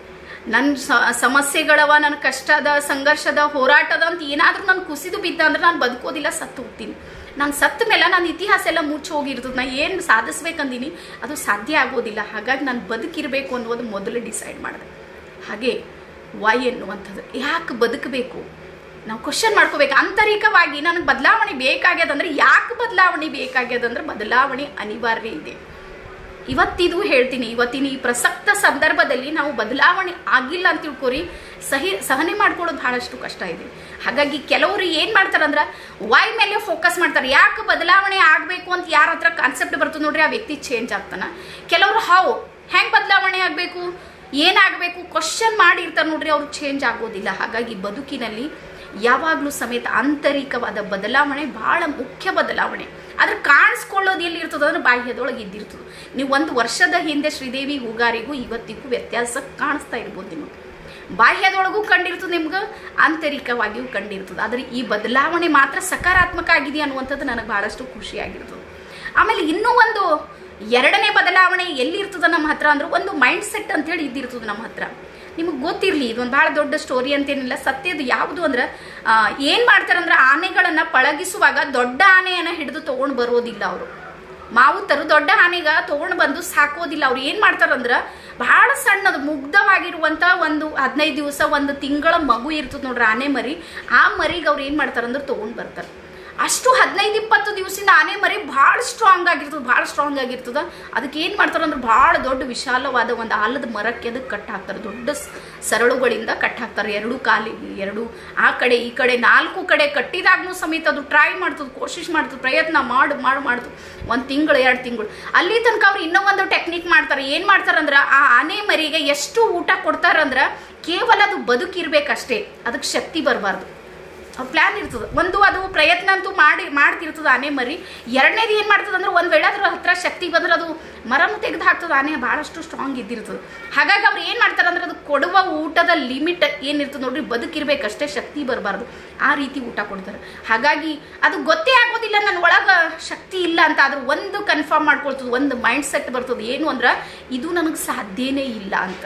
[SPEAKER 1] ನನ್ನ ಸಮಸ್ಯೆಗಳವ ನನ್ನ ಕಷ್ಟದ ಸಂಘರ್ಷದ ಹೋರಾಟದ ಅಂತ ಏನಾದರೂ ನಾನು ಕುಸಿದು ಬಿದ್ದ ಅಂದ್ರೆ ನಾನು ಬದುಕೋದಿಲ್ಲ ಸತ್ತು ಹೋಗ್ತೀನಿ ನಾನು ಸತ್ತ ಮೇಲೆ ನನ್ನ ಇತಿಹಾಸ ಎಲ್ಲ ಮುಚ್ಚಿ ಹೋಗಿರ್ತದೆ ನಾ ಏನು ಸಾಧಿಸ್ಬೇಕಂದೀನಿ ಅದು ಸಾಧ್ಯ ಆಗೋದಿಲ್ಲ ಹಾಗಾಗಿ ನಾನು ಬದುಕಿರಬೇಕು ಅನ್ನೋದು ಮೊದಲು ಡಿಸೈಡ್ ಮಾಡಿದೆ ಹಾಗೆ ವೈ ಎನ್ನುವಂಥದ್ದು ಯಾಕೆ ಬದುಕಬೇಕು ನಾವು ಕ್ವಶನ್ ಮಾಡ್ಕೋಬೇಕು ಆಂತರಿಕವಾಗಿ ನನಗೆ ಬದಲಾವಣೆ ಬೇಕಾಗ್ಯದಂದ್ರೆ ಯಾಕೆ ಬದಲಾವಣೆ ಬೇಕಾಗ್ಯದಂದ್ರೆ ಬದಲಾವಣೆ ಅನಿವಾರ್ಯ ಇದೆ ಇವತ್ತಿದು ಹೇಳ್ತೀನಿ ಇವತ್ತಿನ ಈ ಪ್ರಸಕ್ತ ಸಂದರ್ಭದಲ್ಲಿ ನಾವು ಬದಲಾವಣೆ ಆಗಿಲ್ಲ ಅಂತ ತಿಳ್ಕೊರಿ ಸಹಿ ಸಹನೆ ಮಾಡ್ಕೊಳ್ಳೋದು ಬಹಳಷ್ಟು ಕಷ್ಟ ಇದೆ ಹಾಗಾಗಿ ಕೆಲವರು ಏನು ಮಾಡ್ತಾರಂದ್ರೆ ವೈ ಮೇಲೆ ಫೋಕಸ್ ಮಾಡ್ತಾರೆ ಯಾಕೆ ಬದಲಾವಣೆ ಆಗಬೇಕು ಅಂತ ಯಾರ ಹತ್ರ ಕಾನ್ಸೆಪ್ಟ್ ಬರ್ತದೆ ನೋಡ್ರಿ ಆ ವ್ಯಕ್ತಿ ಚೇಂಜ್ ಆಗ್ತಾನ ಕೆಲವರು ಹೌ ಹೆಂಗೆ ಬದಲಾವಣೆ ಆಗಬೇಕು ಏನಾಗಬೇಕು ಕ್ವಶನ್ ಮಾಡಿರ್ತಾರೆ ನೋಡ್ರಿ ಅವ್ರು ಚೇಂಜ್ ಆಗೋದಿಲ್ಲ ಹಾಗಾಗಿ ಬದುಕಿನಲ್ಲಿ ಯಾವಾಗಲೂ ಸಮೇತ ಆಂತರಿಕವಾದ ಬದಲಾವಣೆ ಬಹಳ ಮುಖ್ಯ ಬದಲಾವಣೆ ಆದ್ರೆ ಕಾಣಿಸ್ಕೊಳ್ಳೋದು ಎಲ್ಲಿ ಇರ್ತದೆ ಅಂದ್ರೆ ಬಾಹ್ಯದೊಳಗೆ ಇದ್ದಿರ್ತದೆ ನೀವು ಒಂದು ವರ್ಷದ ಹಿಂದೆ ಶ್ರೀದೇವಿ ಹೂಗಾರಿಗೂ ಇವತ್ತಿಗೂ ವ್ಯತ್ಯಾಸ ಕಾಣಿಸ್ತಾ ಇರ್ಬೋದು ನಿಮಗೆ ಬಾಹ್ಯದೊಳಗೂ ಕಂಡಿರ್ತದೆ ನಿಮ್ಗೆ ಆಂತರಿಕವಾಗಿಯೂ ಕಂಡಿರ್ತದೆ ಆದರೆ ಈ ಬದಲಾವಣೆ ಮಾತ್ರ ಸಕಾರಾತ್ಮಕ ಆಗಿದೆ ಅನ್ನುವಂಥದ್ದು ನನಗೆ ಬಹಳಷ್ಟು ಖುಷಿಯಾಗಿರ್ತದೆ ಆಮೇಲೆ ಇನ್ನೂ ಒಂದು ಎರಡನೇ ಬದಲಾವಣೆ ಎಲ್ಲಿರ್ತದೆ ನಮ್ಮ ಹತ್ರ ಅಂದ್ರೆ ಒಂದು ಮೈಂಡ್ ಸೆಟ್ ಅಂತೇಳಿ ಇದ್ದಿರ್ತದೆ ನಮ್ಮ ಹತ್ರ ನಿಮಗೆ ಗೊತ್ತಿರಲಿ ಇದೊಂದು ಭಾಳ ದೊಡ್ಡ ಸ್ಟೋರಿ ಅಂತೇನಿಲ್ಲ ಸತ್ಯದ ಯಾವುದು ಅಂದ್ರೆ ಏನು ಮಾಡ್ತಾರಂದ್ರೆ ಆನೆಗಳನ್ನು ಪಳಗಿಸುವಾಗ ದೊಡ್ಡ ಆನೆಯನ್ನು ಹಿಡಿದು ತೊಗೊಂಡು ಬರೋದಿಲ್ಲ ಅವರು ಮಾವುತರು ದೊಡ್ಡ ಆನೆಗ ತೊಗೊಂಡು ಬಂದು ಸಾಕೋದಿಲ್ಲ ಅವ್ರು ಏನು ಮಾಡ್ತಾರಂದ್ರೆ ಬಹಳ ಸಣ್ಣದು ಮುಗ್ಧವಾಗಿರುವಂಥ ಒಂದು ಹದಿನೈದು ದಿವಸ ಒಂದು ತಿಂಗಳ ಮಗು ಇರ್ತದೆ ನೋಡ್ರಿ ಆನೆ ಮರಿ ಆ ಮರಿಗೆ ಅವ್ರು ಏನು ಮಾಡ್ತಾರಂದ್ರೆ ತೊಗೊಂಡು ಬರ್ತಾರೆ ಅಷ್ಟು ಹದಿನೈದು ಇಪ್ಪತ್ತು ದಿವಸದಿಂದ ಆನೆ ಮರಿ ಭಾಳ ಸ್ಟ್ರಾಂಗ್ ಆಗಿರ್ತದೆ ಭಾಳ ಸ್ಟ್ರಾಂಗ್ ಆಗಿರ್ತದೆ ಅದಕ್ಕೆ ಏನು ಮಾಡ್ತಾರೆ ಅಂದ್ರೆ ಭಾಳ ದೊಡ್ಡ ವಿಶಾಲವಾದ ಒಂದು ಆಲದ ಮರಕ್ಕೆ ಅದಕ್ಕೆ ಕಟ್ ಹಾಕ್ತಾರೆ ದೊಡ್ಡ ಸರಳುಗಳಿಂದ ಕಟ್ ಹಾಕ್ತಾರೆ ಎರಡು ಕಾಲಿಗೆ ಎರಡು ಆ ಕಡೆ ಈ ಕಡೆ ನಾಲ್ಕು ಕಡೆ ಕಟ್ಟಿದಾಗ್ನೂ ಸಮೇತ ಅದು ಟ್ರೈ ಮಾಡ್ತದೆ ಕೋಶಿಶ್ ಮಾಡ್ತದೆ ಪ್ರಯತ್ನ ಮಾಡು ಮಾಡು ಮಾಡ್ತು ಒಂದು ತಿಂಗಳು ಎರಡು ತಿಂಗಳು ಅಲ್ಲಿ ತನಕ ಅವ್ರು ಇನ್ನೂ ಒಂದು ಟೆಕ್ನಿಕ್ ಮಾಡ್ತಾರೆ ಏನು ಮಾಡ್ತಾರಂದ್ರೆ ಆ ಆನೆ ಮರಿಗೆ ಎಷ್ಟು ಊಟ ಕೊಡ್ತಾರಂದ್ರೆ ಕೇವಲ ಅದು ಬದುಕಿರ್ಬೇಕಷ್ಟೇ ಅದಕ್ಕೆ ಶಕ್ತಿ ಬರಬಾರ್ದು ಪ್ಲ್ಯಾನ್ ಇರ್ತದೆ ಒಂದು ಅದು ಪ್ರಯತ್ನ ಅಂತೂ ಮಾಡಿ ಮಾಡ್ತಿರ್ತದೆ ಆನೆ ಮರಿ ಎರಡನೇದು ಏನು ಮಾಡ್ತದೆ ಅಂದ್ರೆ ಒಂದು ವೇಳೆ ಅದ್ರ ಹತ್ರ ಶಕ್ತಿ ಬಂದ್ರೆ ಅದು ಮರನು ತೆಗೆದು ಹಾಕ್ತದೆ ಆನೆ ಭಾಳಷ್ಟು ಸ್ಟ್ರಾಂಗ್ ಇದ್ದಿರ್ತದೆ ಹಾಗಾಗಿ ಅವ್ರು ಏನು ಮಾಡ್ತಾರೆ ಅಂದ್ರೆ ಅದು ಕೊಡುವ ಊಟದ ಲಿಮಿಟ್ ಏನಿರ್ತದೆ ನೋಡ್ರಿ ಬದುಕಿರ್ಬೇಕಷ್ಟೇ ಶಕ್ತಿ ಬರಬಾರ್ದು ಆ ರೀತಿ ಊಟ ಕೊಡ್ತಾರೆ ಹಾಗಾಗಿ ಅದು ಗೊತ್ತೇ ಆಗೋದಿಲ್ಲ ನನ್ನ ಒಳಗೆ ಶಕ್ತಿ ಇಲ್ಲ ಅಂತ ಆದ್ರೆ ಒಂದು ಕನ್ಫರ್ಮ್ ಮಾಡ್ಕೊಳ್ತದೆ ಒಂದು ಮೈಂಡ್ ಸೆಟ್ ಬರ್ತದೆ ಏನು ಅಂದ್ರೆ ಇದು ನನಗೆ ಸಾಧ್ಯನೇ ಇಲ್ಲ ಅಂತ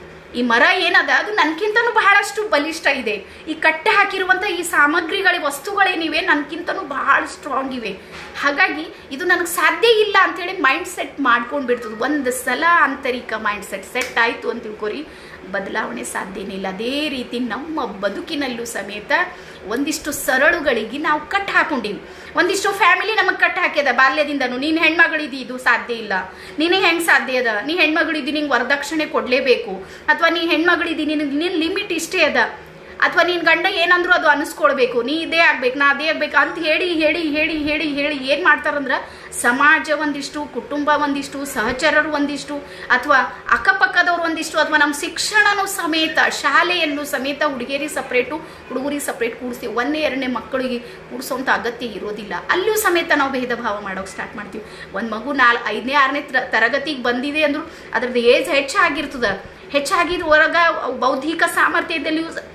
[SPEAKER 1] ಈ ಮರ ಏನದ ಅದು ನನ್ಕಿಂತನೂ ಬಹಳಷ್ಟು ಬಲಿಷ್ಠ ಇದೆ ಈ ಕಟ್ಟೆ ಹಾಕಿರುವಂಥ ಈ ಸಾಮಗ್ರಿಗಳ ವಸ್ತುಗಳೇನಿವೆ ನನ್ಕಿಂತನೂ ಬಹಳ ಸ್ಟ್ರಾಂಗ್ ಇವೆ ಹಾಗಾಗಿ ಇದು ನನಗೆ ಸಾಧ್ಯ ಇಲ್ಲ ಅಂತೇಳಿ ಮೈಂಡ್ ಸೆಟ್ ಮಾಡ್ಕೊಂಡು ಬಿಡ್ತದೆ ಒಂದು ಸಲ ಆಂತರಿಕ ಮೈಂಡ್ ಸೆಟ್ ಸೆಟ್ ಆಯಿತು ಅಂತ ತಿಳ್ಕೊರಿ ಬದಲಾವಣೆ ಸಾಧ್ಯನೇ ಇಲ್ಲ ಅದೇ ರೀತಿ ನಮ್ಮ ಬದುಕಿನಲ್ಲೂ ಸಮೇತ ಒಂದಿಷ್ಟು ಸರಳುಗಳಿಗೆ ನಾವು ಕಟ್ ಹಾಕೊಂಡಿವಿ ಒಂದಿಷ್ಟು ಫ್ಯಾಮಿಲಿ ನಮಗೆ ಕಟ್ ಹಾಕ್ಯದ ಬಾಲ್ಯದಿಂದನು ನೀನು ಹೆಣ್ಮಗಳಿದಿ ಇದು ಸಾಧ್ಯ ಇಲ್ಲ ನಿನಗೆ ಹೆಂಗೆ ಸಾಧ್ಯ ಅದ ನೀ ಹೆಣ್ಮಗಳಿದ್ದಿ ನಿಂಗೆ ವರದಕ್ಷಿಣೆ ಕೊಡಲೇಬೇಕು ಅಥವಾ ನೀ ಹೆಣ್ಮಗಳಿದ್ದಿ ನಿನಗೆ ನಿನ್ನ ಲಿಮಿಟ್ ಇಷ್ಟೇ ಅದ ಅಥವಾ ನೀನು ಗಂಡ ಏನಂದ್ರು ಅದು ಅನಿಸ್ಕೊಳ್ಬೇಕು ನೀ ಇದೇ ಆಗ್ಬೇಕು ನಾ ಅದೇ ಆಗ್ಬೇಕು ಅಂತ ಹೇಳಿ ಹೇಳಿ ಹೇಳಿ ಹೇಳಿ ಹೇಳಿ ಏನು ಮಾಡ್ತಾರಂದ್ರೆ ಸಮಾಜ ಒಂದಿಷ್ಟು ಕುಟುಂಬ ಒಂದಿಷ್ಟು ಸಹಚರರು ಒಂದಿಷ್ಟು ಅಥವಾ ಅಕ್ಕಪಕ್ಕದವ್ರು ಒಂದಿಷ್ಟು ಅಥವಾ ನಮ್ಮ ಶಿಕ್ಷಣನೂ ಸಮೇತ ಶಾಲೆಯಲ್ಲೂ ಸಮೇತ ಹುಡುಗಿಯರಿಗೆ ಸಪ್ರೇಟು ಹುಡುಗರಿಗೆ ಸಪ್ರೇಟ್ ಕೂಡಿಸ್ತೀವಿ ಒಂದೇ ಎರಡನೇ ಮಕ್ಕಳಿಗೆ ಕೂಡಿಸೋಂಥ ಅಗತ್ಯ ಇರೋದಿಲ್ಲ ಅಲ್ಲೂ ಸಮೇತ ನಾವು ಭೇದ ಭಾವ ಮಾಡೋಕೆ ಸ್ಟಾರ್ಟ್ ಮಾಡ್ತೀವಿ ಒಂದು ಮಗು ನಾಲ್ ಐದನೇ ಆರನೇ ತರಗತಿಗೆ ಬಂದಿದೆ ಅಂದ್ರು ಅದ್ರದ್ದು ಏಜ್ ಹೆಚ್ಚಾಗಿರ್ತದೆ ಹೆಚ್ಚಾಗಿದ್ದು ಹೊರಗ ಬೌದ್ಧಿಕ ಸಾಮರ್ಥ್ಯದಲ್ಲಿಯೂ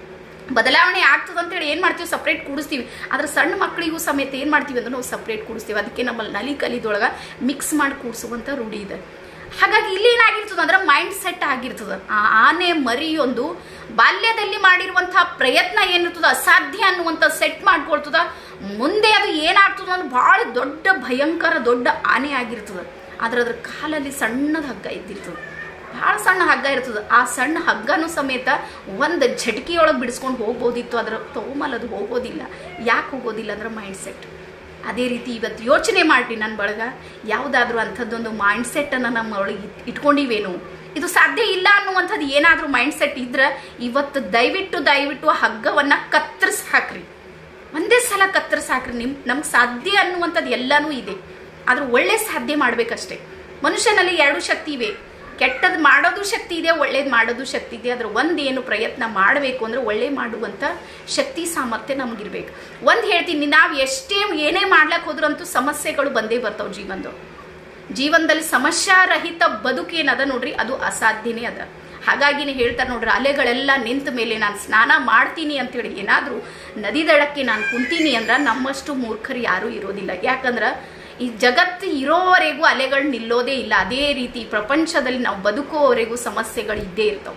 [SPEAKER 1] ಬದಲಾವಣೆ ಆಗ್ತದೆ ಅಂತೇಳಿ ಏನು ಮಾಡ್ತೀವಿ ಸಪ್ರೇಟ್ ಕೂಡಿಸ್ತೀವಿ ಆದ್ರೆ ಸಣ್ಣ ಮಕ್ಕಳಿಗೂ ಸಮೇತ ಏನು ಮಾಡ್ತೀವಿ ಅಂದ್ರೆ ನಾವು ಸಪ್ರೇಟ್ ಕೂಡಿಸ್ತೀವಿ ಅದಕ್ಕೆ ನಮ್ಮಲ್ಲಿ ನಲಿ ಕಲಿದೊಳಗೆ ಮಿಕ್ಸ್ ಮಾಡಿ ಕೂಡಿಸುವಂಥ ರೂಢಿ ಇದೆ ಹಾಗಾಗಿ ಇಲ್ಲಿ ಏನಾಗಿರ್ತದೆ ಅಂದ್ರೆ ಮೈಂಡ್ ಸೆಟ್ ಆಗಿರ್ತದೆ ಆ ಆನೆ ಮರಿಯೊಂದು ಬಾಲ್ಯದಲ್ಲಿ ಮಾಡಿರುವಂತಹ ಪ್ರಯತ್ನ ಏನಿರ್ತದ ಅಸಾಧ್ಯ ಅನ್ನುವಂಥ ಸೆಟ್ ಮಾಡ್ಕೊಳ್ತದ ಮುಂದೆ ಅದು ಏನಾಗ್ತದ ಅಂದ್ರೆ ಭಾಳ ದೊಡ್ಡ ಭಯಂಕರ ದೊಡ್ಡ ಆನೆ ಆಗಿರ್ತದೆ ಆದ್ರೆ ಅದ್ರ ಕಾಲಲ್ಲಿ ಸಣ್ಣದ ಹಗ್ಗ ಇದ್ದಿರ್ತದೆ ಭಾಳ ಸಣ್ಣ ಹಗ್ಗ ಇರ್ತದೆ ಆ ಸಣ್ಣ ಹಗ್ಗನೂ ಸಮೇತ ಒಂದು ಝಟಕಿಯೊಳಗೆ ಬಿಡಿಸ್ಕೊಂಡು ಹೋಗ್ಬೋದಿತ್ತು ಅದರ ತಗೊಂಬಲ್ ಅದು ಹೋಗೋದಿಲ್ಲ ಯಾಕೆ ಹೋಗೋದಿಲ್ಲ ಅಂದ್ರೆ ಮೈಂಡ್ ಸೆಟ್ ಅದೇ ರೀತಿ ಇವತ್ತು ಯೋಚನೆ ಮಾಡಿ ನನ್ನ ಬಳಗ ಯಾವುದಾದ್ರೂ ಅಂಥದ್ದೊಂದು ಮೈಂಡ್ ಸೆಟ್ಟನ್ನು ನಮ್ಮ ಒಳಗೆ ಇಟ್- ಇಟ್ಕೊಂಡಿವೇನು ಇದು ಸಾಧ್ಯ ಇಲ್ಲ ಅನ್ನುವಂಥದ್ದು ಏನಾದರೂ ಮೈಂಡ್ ಸೆಟ್ ಇದ್ರೆ ಇವತ್ತು ದಯವಿಟ್ಟು ದಯವಿಟ್ಟು ಆ ಹಗ್ಗವನ್ನು ಕತ್ತರಿಸಿ ಹಾಕ್ರಿ ಒಂದೇ ಸಲ ಕತ್ತರಿಸಿ ಹಾಕ್ರಿ ನಿಮ್ ನಮ್ಗೆ ಸಾಧ್ಯ ಅನ್ನುವಂಥದ್ದು ಎಲ್ಲನೂ ಇದೆ ಆದ್ರೆ ಒಳ್ಳೆ ಸಾಧ್ಯ ಮಾಡ್ಬೇಕಷ್ಟೇ ಮನುಷ್ಯನಲ್ಲಿ ಎರಡು ಶಕ್ತಿ ಇವೆ ಕೆಟ್ಟದ್ದು ಮಾಡೋದು ಶಕ್ತಿ ಇದೆ ಒಳ್ಳೇದು ಮಾಡೋದು ಶಕ್ತಿ ಇದೆ ಅದ್ರ ಒಂದೇನು ಪ್ರಯತ್ನ ಮಾಡಬೇಕು ಅಂದ್ರೆ ಒಳ್ಳೆ ಮಾಡುವಂಥ ಶಕ್ತಿ ಸಾಮರ್ಥ್ಯ ನಮಗಿರ್ಬೇಕು ಒಂದು ಹೇಳ್ತೀನಿ ನಾವು ಎಷ್ಟೇ ಏನೇ ಮಾಡ್ಲಕ್ಕೆ ಹೋದ್ರಂತೂ ಸಮಸ್ಯೆಗಳು ಬಂದೇ ಬರ್ತಾವೆ ಜೀವನದವು ಜೀವನದಲ್ಲಿ ಸಮಸ್ಯಾರಹಿತ ಬದುಕೇನದ ನೋಡ್ರಿ ಅದು ಅಸಾಧ್ಯನೇ ಅದ ಹಾಗಾಗಿನೇ ಹೇಳ್ತಾರೆ ನೋಡ್ರಿ ಅಲೆಗಳೆಲ್ಲ ನಿಂತ ಮೇಲೆ ನಾನು ಸ್ನಾನ ಮಾಡ್ತೀನಿ ಅಂತೇಳಿ ಏನಾದರೂ ನದಿ ದಡಕ್ಕೆ ನಾನು ಕುಂತೀನಿ ಅಂದ್ರೆ ನಮ್ಮಷ್ಟು ಮೂರ್ಖರು ಯಾರೂ ಇರೋದಿಲ್ಲ ಯಾಕಂದ್ರೆ ಈ ಜಗತ್ತು ಇರೋವರೆಗೂ ಅಲೆಗಳು ನಿಲ್ಲೋದೇ ಇಲ್ಲ ಅದೇ ರೀತಿ ಪ್ರಪಂಚದಲ್ಲಿ ನಾವು ಬದುಕುವವರೆಗೂ ಸಮಸ್ಯೆಗಳು ಇದ್ದೇ ಇರ್ತಾವೆ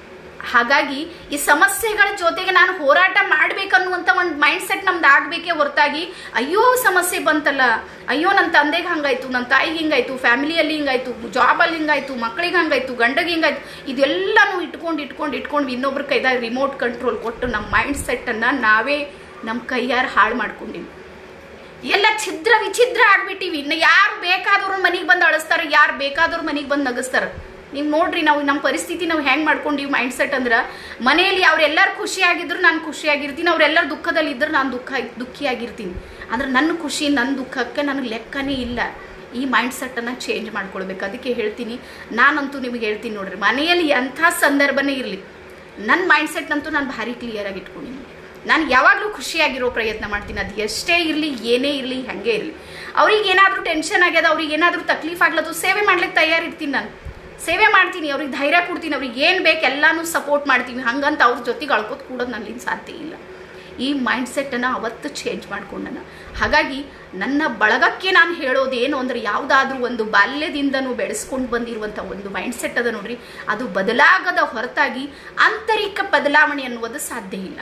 [SPEAKER 1] ಹಾಗಾಗಿ ಈ ಸಮಸ್ಯೆಗಳ ಜೊತೆಗೆ ನಾನು ಹೋರಾಟ ಮಾಡ್ಬೇಕನ್ನುವಂತ ಒಂದು ಮೈಂಡ್ ಸೆಟ್ ನಮ್ದು ಆಗ್ಬೇಕೇ ಹೊರತಾಗಿ ಅಯ್ಯೋ ಸಮಸ್ಯೆ ಬಂತಲ್ಲ ಅಯ್ಯೋ ನನ್ನ ತಂದೆಗೆ ಹಂಗಾಯ್ತು ನನ್ನ ತಾಯಿಗೆ ಹಿಂಗಾಯ್ತು ಫ್ಯಾಮಿಲಿಯಲ್ಲಿ ಹಿಂಗಾಯ್ತು ಜಾಬಲ್ಲಿ ಹಿಂಗಾಯ್ತು ಮಕ್ಕಳಿಗೆ ಹಂಗಾಯ್ತು ಗಂಡಗೆ ಹಿಂಗಾಯ್ತು ಇದೆಲ್ಲನೂ ಇಟ್ಕೊಂಡು ಇಟ್ಕೊಂಡು ಇಟ್ಕೊಂಡು ಇನ್ನೊಬ್ರ ಕೈದಾಗ ರಿಮೋಟ್ ಕಂಟ್ರೋಲ್ ಕೊಟ್ಟು ನಮ್ಮ ಮೈಂಡ್ ಸೆಟ್ಟನ್ನು ನಾವೇ ನಮ್ಮ ಕೈಯಾರ ಹಾಳು ಮಾಡ್ಕೊಂಡಿವಿ ಎಲ್ಲ ಛಿದ್ರ ವಿಛಿದ್ರ ಆಗ್ಬಿಟ್ಟಿವಿ ಇನ್ನು ಯಾರು ಬೇಕಾದವ್ರ ಮನೆಗೆ ಬಂದು ಅಳಿಸ್ತಾರೆ ಯಾರು ಬೇಕಾದವ್ರ ಮನೆಗೆ ಬಂದು ನಗಿಸ್ತಾರೆ ನೀವು ನೋಡ್ರಿ ನಾವು ನಮ್ಮ ಪರಿಸ್ಥಿತಿ ನಾವು ಹೆಂಗೆ ಮಾಡ್ಕೊಂಡಿವಿ ಮೈಂಡ್ ಸೆಟ್ ಅಂದ್ರೆ ಮನೆಯಲ್ಲಿ ಅವ್ರೆಲ್ಲರೂ ಖುಷಿಯಾಗಿದ್ರು ನಾನು ಖುಷಿಯಾಗಿರ್ತೀನಿ ಅವರೆಲ್ಲರೂ ದುಃಖದಲ್ಲಿ ಇದ್ರೆ ನಾನು ದುಃಖ ದುಃಖಿಯಾಗಿರ್ತೀನಿ ಅಂದ್ರೆ ನನ್ನ ಖುಷಿ ನನ್ನ ದುಃಖಕ್ಕೆ ನನಗೆ ಲೆಕ್ಕನೇ ಇಲ್ಲ ಈ ಮೈಂಡ್ ಸೆಟ್ಟನ್ನು ಚೇಂಜ್ ಮಾಡ್ಕೊಳ್ಬೇಕು ಅದಕ್ಕೆ ಹೇಳ್ತೀನಿ ನಾನಂತೂ ನಿಮಗೆ ಹೇಳ್ತೀನಿ ನೋಡ್ರಿ ಮನೆಯಲ್ಲಿ ಎಂಥ ಸಂದರ್ಭನೇ ಇರಲಿ ನನ್ನ ಮೈಂಡ್ ಸೆಟ್ನಂತೂ ನಾನು ಭಾರಿ ಕ್ಲಿಯರ್ ಆಗಿ ಇಟ್ಕೊಂಡಿನಿ ನಾನು ಯಾವಾಗಲೂ ಖುಷಿಯಾಗಿರೋ ಪ್ರಯತ್ನ ಮಾಡ್ತೀನಿ ಅದು ಎಷ್ಟೇ ಇರಲಿ ಏನೇ ಇರಲಿ ಹಾಗೆ ಇರಲಿ ಅವ್ರಿಗೆ ಏನಾದರೂ ಟೆನ್ಷನ್ ಆಗ್ಯದ ಅವ್ರಿಗೆ ಏನಾದರೂ ತಕ್ಲೀಫ್ ಆಗ್ಲತ್ತು ಸೇವೆ ಮಾಡ್ಲಿಕ್ಕೆ ತಯಾರಿರ್ತೀನಿ ನಾನು ಸೇವೆ ಮಾಡ್ತೀನಿ ಅವ್ರಿಗೆ ಧೈರ್ಯ ಕೊಡ್ತೀನಿ ಅವ್ರಿಗೆ ಏನು ಬೇಕು ಎಲ್ಲಾನು ಸಪೋರ್ಟ್ ಮಾಡ್ತೀನಿ ಹಂಗಂತ ಅವ್ರ ಜೊತೆಗೆ ಅಳ್ಕೋತ ಕೂಡೋದು ನನ್ನಿಂದ ಸಾಧ್ಯ ಇಲ್ಲ ಈ ಮೈಂಡ್ ಸೆಟ್ಟನ್ನು ಅವತ್ತು ಚೇಂಜ್ ಮಾಡ್ಕೊಂಡನ ಹಾಗಾಗಿ ನನ್ನ ಬಳಗಕ್ಕೆ ನಾನು ಹೇಳೋದೇನು ಅಂದ್ರೆ ಯಾವುದಾದ್ರೂ ಒಂದು ಬಾಲ್ಯದಿಂದನೂ ಬೆಳೆಸ್ಕೊಂಡು ಬಂದಿರುವಂಥ ಒಂದು ಮೈಂಡ್ ಸೆಟ್ ಅದ ನೋಡ್ರಿ ಅದು ಬದಲಾಗದ ಹೊರತಾಗಿ ಆಂತರಿಕ ಬದಲಾವಣೆ ಅನ್ನುವುದು ಸಾಧ್ಯ ಇಲ್ಲ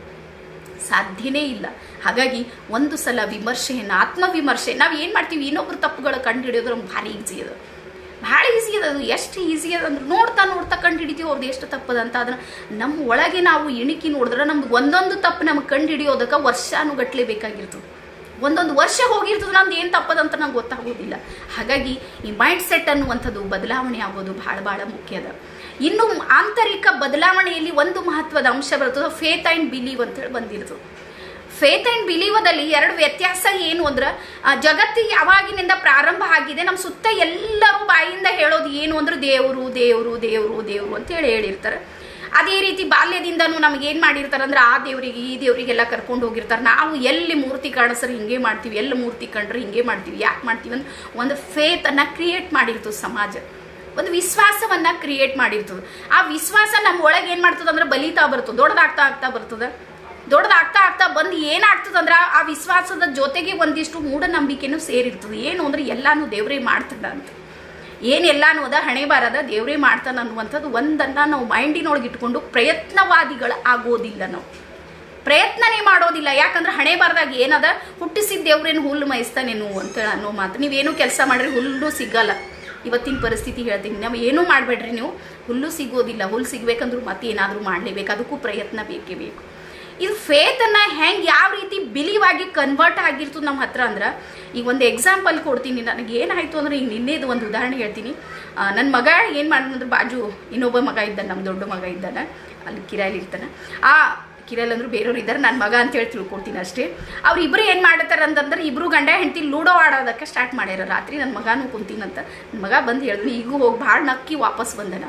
[SPEAKER 1] ಸಾಧ್ಯನೇ ಇಲ್ಲ ಹಾಗಾಗಿ ಒಂದು ಸಲ ವಿಮರ್ಶೆಯನ್ನು ಆತ್ಮವಿಮರ್ಶೆ ನಾವು ಏನು ಮಾಡ್ತೀವಿ ಇನ್ನೊಬ್ರು ತಪ್ಪುಗಳು ಕಂಡು ಹಿಡಿಯೋದು ನಮ್ಗೆ ಭಾರಿ ಈಸಿ ಅದು ಭಾಳ ಈಸಿ ಅದ ಅದು ಎಷ್ಟು ಈಸಿ ಅದ ಅಂದ್ರೆ ನೋಡ್ತಾ ನೋಡ್ತಾ ಕಂಡು ಹಿಡಿತೀವಿ ಅವ್ರದ್ದು ಎಷ್ಟು ತಪ್ಪದ ಅಂತ ಅದನ್ನ ನಮ್ಮ ಒಳಗೆ ನಾವು ಇಣಿಕಿ ನೋಡಿದ್ರೆ ನಮ್ದು ಒಂದೊಂದು ತಪ್ಪು ನಮ್ಗೆ ಕಂಡು ಹಿಡಿಯೋದಕ್ಕೆ ವರ್ಷಾನುಗಟ್ಲೆ ಬೇಕಾಗಿರ್ತದೆ ಒಂದೊಂದು ವರ್ಷ ಹೋಗಿರ್ತದೆ ನಮ್ದು ಏನು ತಪ್ಪದಂತ ನಂಗೆ ಗೊತ್ತಾಗೋದಿಲ್ಲ ಹಾಗಾಗಿ ಈ ಮೈಂಡ್ ಸೆಟ್ ಅನ್ನುವಂಥದ್ದು ಬದಲಾವಣೆ ಆಗೋದು ಭಾಳ ಭಾಳ ಮುಖ್ಯ ಅದ ಇನ್ನು ಆಂತರಿಕ ಬದಲಾವಣೆಯಲ್ಲಿ ಒಂದು ಮಹತ್ವದ ಅಂಶ ಬರ್ತದೆ ಫೇತ್ ಆ್ಯಂಡ್ ಬಿಲೀವ್ ಅಂತೇಳಿ ಬಂದಿರ್ತದೆ ಫೇತ್ ಆ್ಯಂಡ್ ಬಿಲೀವದಲ್ಲಿ ಎರಡು ವ್ಯತ್ಯಾಸ ಏನು ಅಂದ್ರೆ ಆ, ಜಗತ್ತು ಯಾವಾಗಿನಿಂದ ಪ್ರಾರಂಭ ಆಗಿದೆ ನಮ್ಮ ಸುತ್ತ ಎಲ್ಲರೂ ಬಾಯಿಂದ ಹೇಳೋದು ಏನು ಅಂದ್ರೆ ದೇವರು ದೇವರು ದೇವರು ದೇವರು ಅಂತ ಹೇಳಿ ಹೇಳಿರ್ತಾರೆ ಅದೇ ರೀತಿ ಬಾಲ್ಯದಿಂದನೂ ನಮ್ಗೆ ಏನು ಮಾಡಿರ್ತಾರೆ ಅಂದ್ರೆ ಆ ದೇವರಿಗೆ ಈ ದೇವರಿಗೆಲ್ಲ ಕರ್ಕೊಂಡು ಹೋಗಿರ್ತಾರೆ ನಾವು ಎಲ್ಲಿ ಮೂರ್ತಿ ಕಾಣಿಸ್ರೆ ಹಿಂಗೆ ಮಾಡ್ತೀವಿ ಎಲ್ಲಿ ಮೂರ್ತಿ ಕಂಡ್ರೆ ಹಿಂಗೆ ಮಾಡ್ತೀವಿ ಯಾಕೆ ಮಾಡ್ತೀವಿ ಅಂದ್ರೆ ಒಂದು ಫೇತನ್ನು ಕ್ರಿಯೇಟ್ ಮಾಡಿರ್ತದೆ ಸಮಾಜ ಒಂದು ವಿಶ್ವಾಸವನ್ನ ಕ್ರಿಯೇಟ್ ಮಾಡಿರ್ತದೆ ಆ ವಿಶ್ವಾಸ ನಮ್ಮ ಒಳಗೆ ಏನು ಮಾಡ್ತದೆ ಅಂದ್ರೆ ಬಲಿತಾ ಬರ್ತದೆ ದೊಡ್ಡದಾಗ್ತಾ ಆಗ್ತಾ ಬರ್ತದೆ ದೊಡ್ಡದಾಗ್ತಾ ಆಗ್ತಾ ಬಂದು ಏನಾಗ್ತದೆ ಅಂದ್ರೆ ಆ ವಿಶ್ವಾಸದ ಜೊತೆಗೆ ಒಂದಿಷ್ಟು ಮೂಢನಂಬಿಕೆನೂ ಸೇರಿರ್ತದೆ ಏನು ಅಂದ್ರೆ ಎಲ್ಲಾನು ದೇವರೇ ಮಾಡ್ತದ ಅಂತ ಏನೆಲ್ಲಾನು ಅದ ಹಣೆ ಬಾರದ ದೇವರೇ ಮಾಡ್ತಾನ ಅನ್ನುವಂಥದ್ದು ಒಂದನ್ನ ನಾವು ಮೈಂಡಿನೊಳಗೆ ಇಟ್ಕೊಂಡು ಪ್ರಯತ್ನವಾದಿಗಳು ಆಗೋದಿಲ್ಲ ನಾವು ಪ್ರಯತ್ನನೇ ಮಾಡೋದಿಲ್ಲ ಯಾಕಂದ್ರೆ ಹಣೆ ಬಾರದಾಗ ಏನದ ಹುಟ್ಟಿಸಿದ ದೇವ್ರೇನು ಹುಲ್ಲು ಮೈಸ್ತಾನೇನು ಅಂತ ಅನ್ನೋ ಮಾತು ನೀವೇನು ಕೆಲಸ ಮಾಡ್ರಿ ಹುಲ್ಲು ಸಿಗಲ್ಲ ಇವತ್ತಿನ ಪರಿಸ್ಥಿತಿ ಹೇಳ್ತೀನಿ ನಾವು ಏನೂ ಮಾಡಬೇಡ್ರಿ ನೀವು ಹುಲ್ಲು ಸಿಗೋದಿಲ್ಲ ಹುಲ್ಲು ಸಿಗ್ಬೇಕಂದ್ರೂ ಮತ್ತೆ ಏನಾದರೂ ಮಾಡಲೇಬೇಕು ಅದಕ್ಕೂ ಪ್ರಯತ್ನ ಬೇಕೇ ಬೇಕು ಇದು ಫೇತನ್ನು ಹೆಂಗೆ ಯಾವ ರೀತಿ ಬಿಲೀವ್ ಆಗಿ ಕನ್ವರ್ಟ್ ಆಗಿರ್ತದೆ ನಮ್ಮ ಹತ್ರ ಅಂದ್ರೆ ಈಗ ಒಂದು ಎಕ್ಸಾಂಪಲ್ ಕೊಡ್ತೀನಿ ನನಗೆ ಏನಾಯಿತು ಅಂದ್ರೆ ಈಗ ನಿನ್ನೆದು ಒಂದು ಉದಾಹರಣೆ ಹೇಳ್ತೀನಿ ನನ್ನ ಮಗ ಏನು ಮಾಡಿದ್ರೆ ಬಾಜು ಇನ್ನೊಬ್ಬ ಮಗ ಇದ್ದಾನೆ ನಮ್ಮ ದೊಡ್ಡ ಮಗ ಇದ್ದಾನೆ ಅಲ್ಲಿ ಕಿರಾಯಲ್ಲಿ ಇರ್ತಾನೆ ಆ ಕಿರಲ್ಲಿ ಅಂದ್ರು ಬೇರೆಯವ್ರು ಇದ್ದಾರೆ ನನ್ನ ಮಗ ಅಂತೇಳಿ ತಿಳ್ಕೊಳ್ತೀನಿ ಅಷ್ಟೇ ಅವ್ರು ಇಬ್ಬರು ಏನು ಮಾಡ್ತಾರೆ ಅಂತಂದ್ರೆ ಇಬ್ಬರು ಗಂಡ ಹೆಂಡತಿ ಲೂಡೋ ಆಡೋದಕ್ಕೆ ಸ್ಟಾರ್ಟ್ ಮಾಡ್ಯಾರ ರಾತ್ರಿ ನನ್ನ ಮಗನೂ ಕುಂತೀನಂತ ನನ್ನ ಮಗ ಬಂದು ಹೇಳಿದ್ರು ಈಗೂ ಹೋಗಿ ಭಾಳ ನಕ್ಕಿ ವಾಪಸ್ ಬಂದನ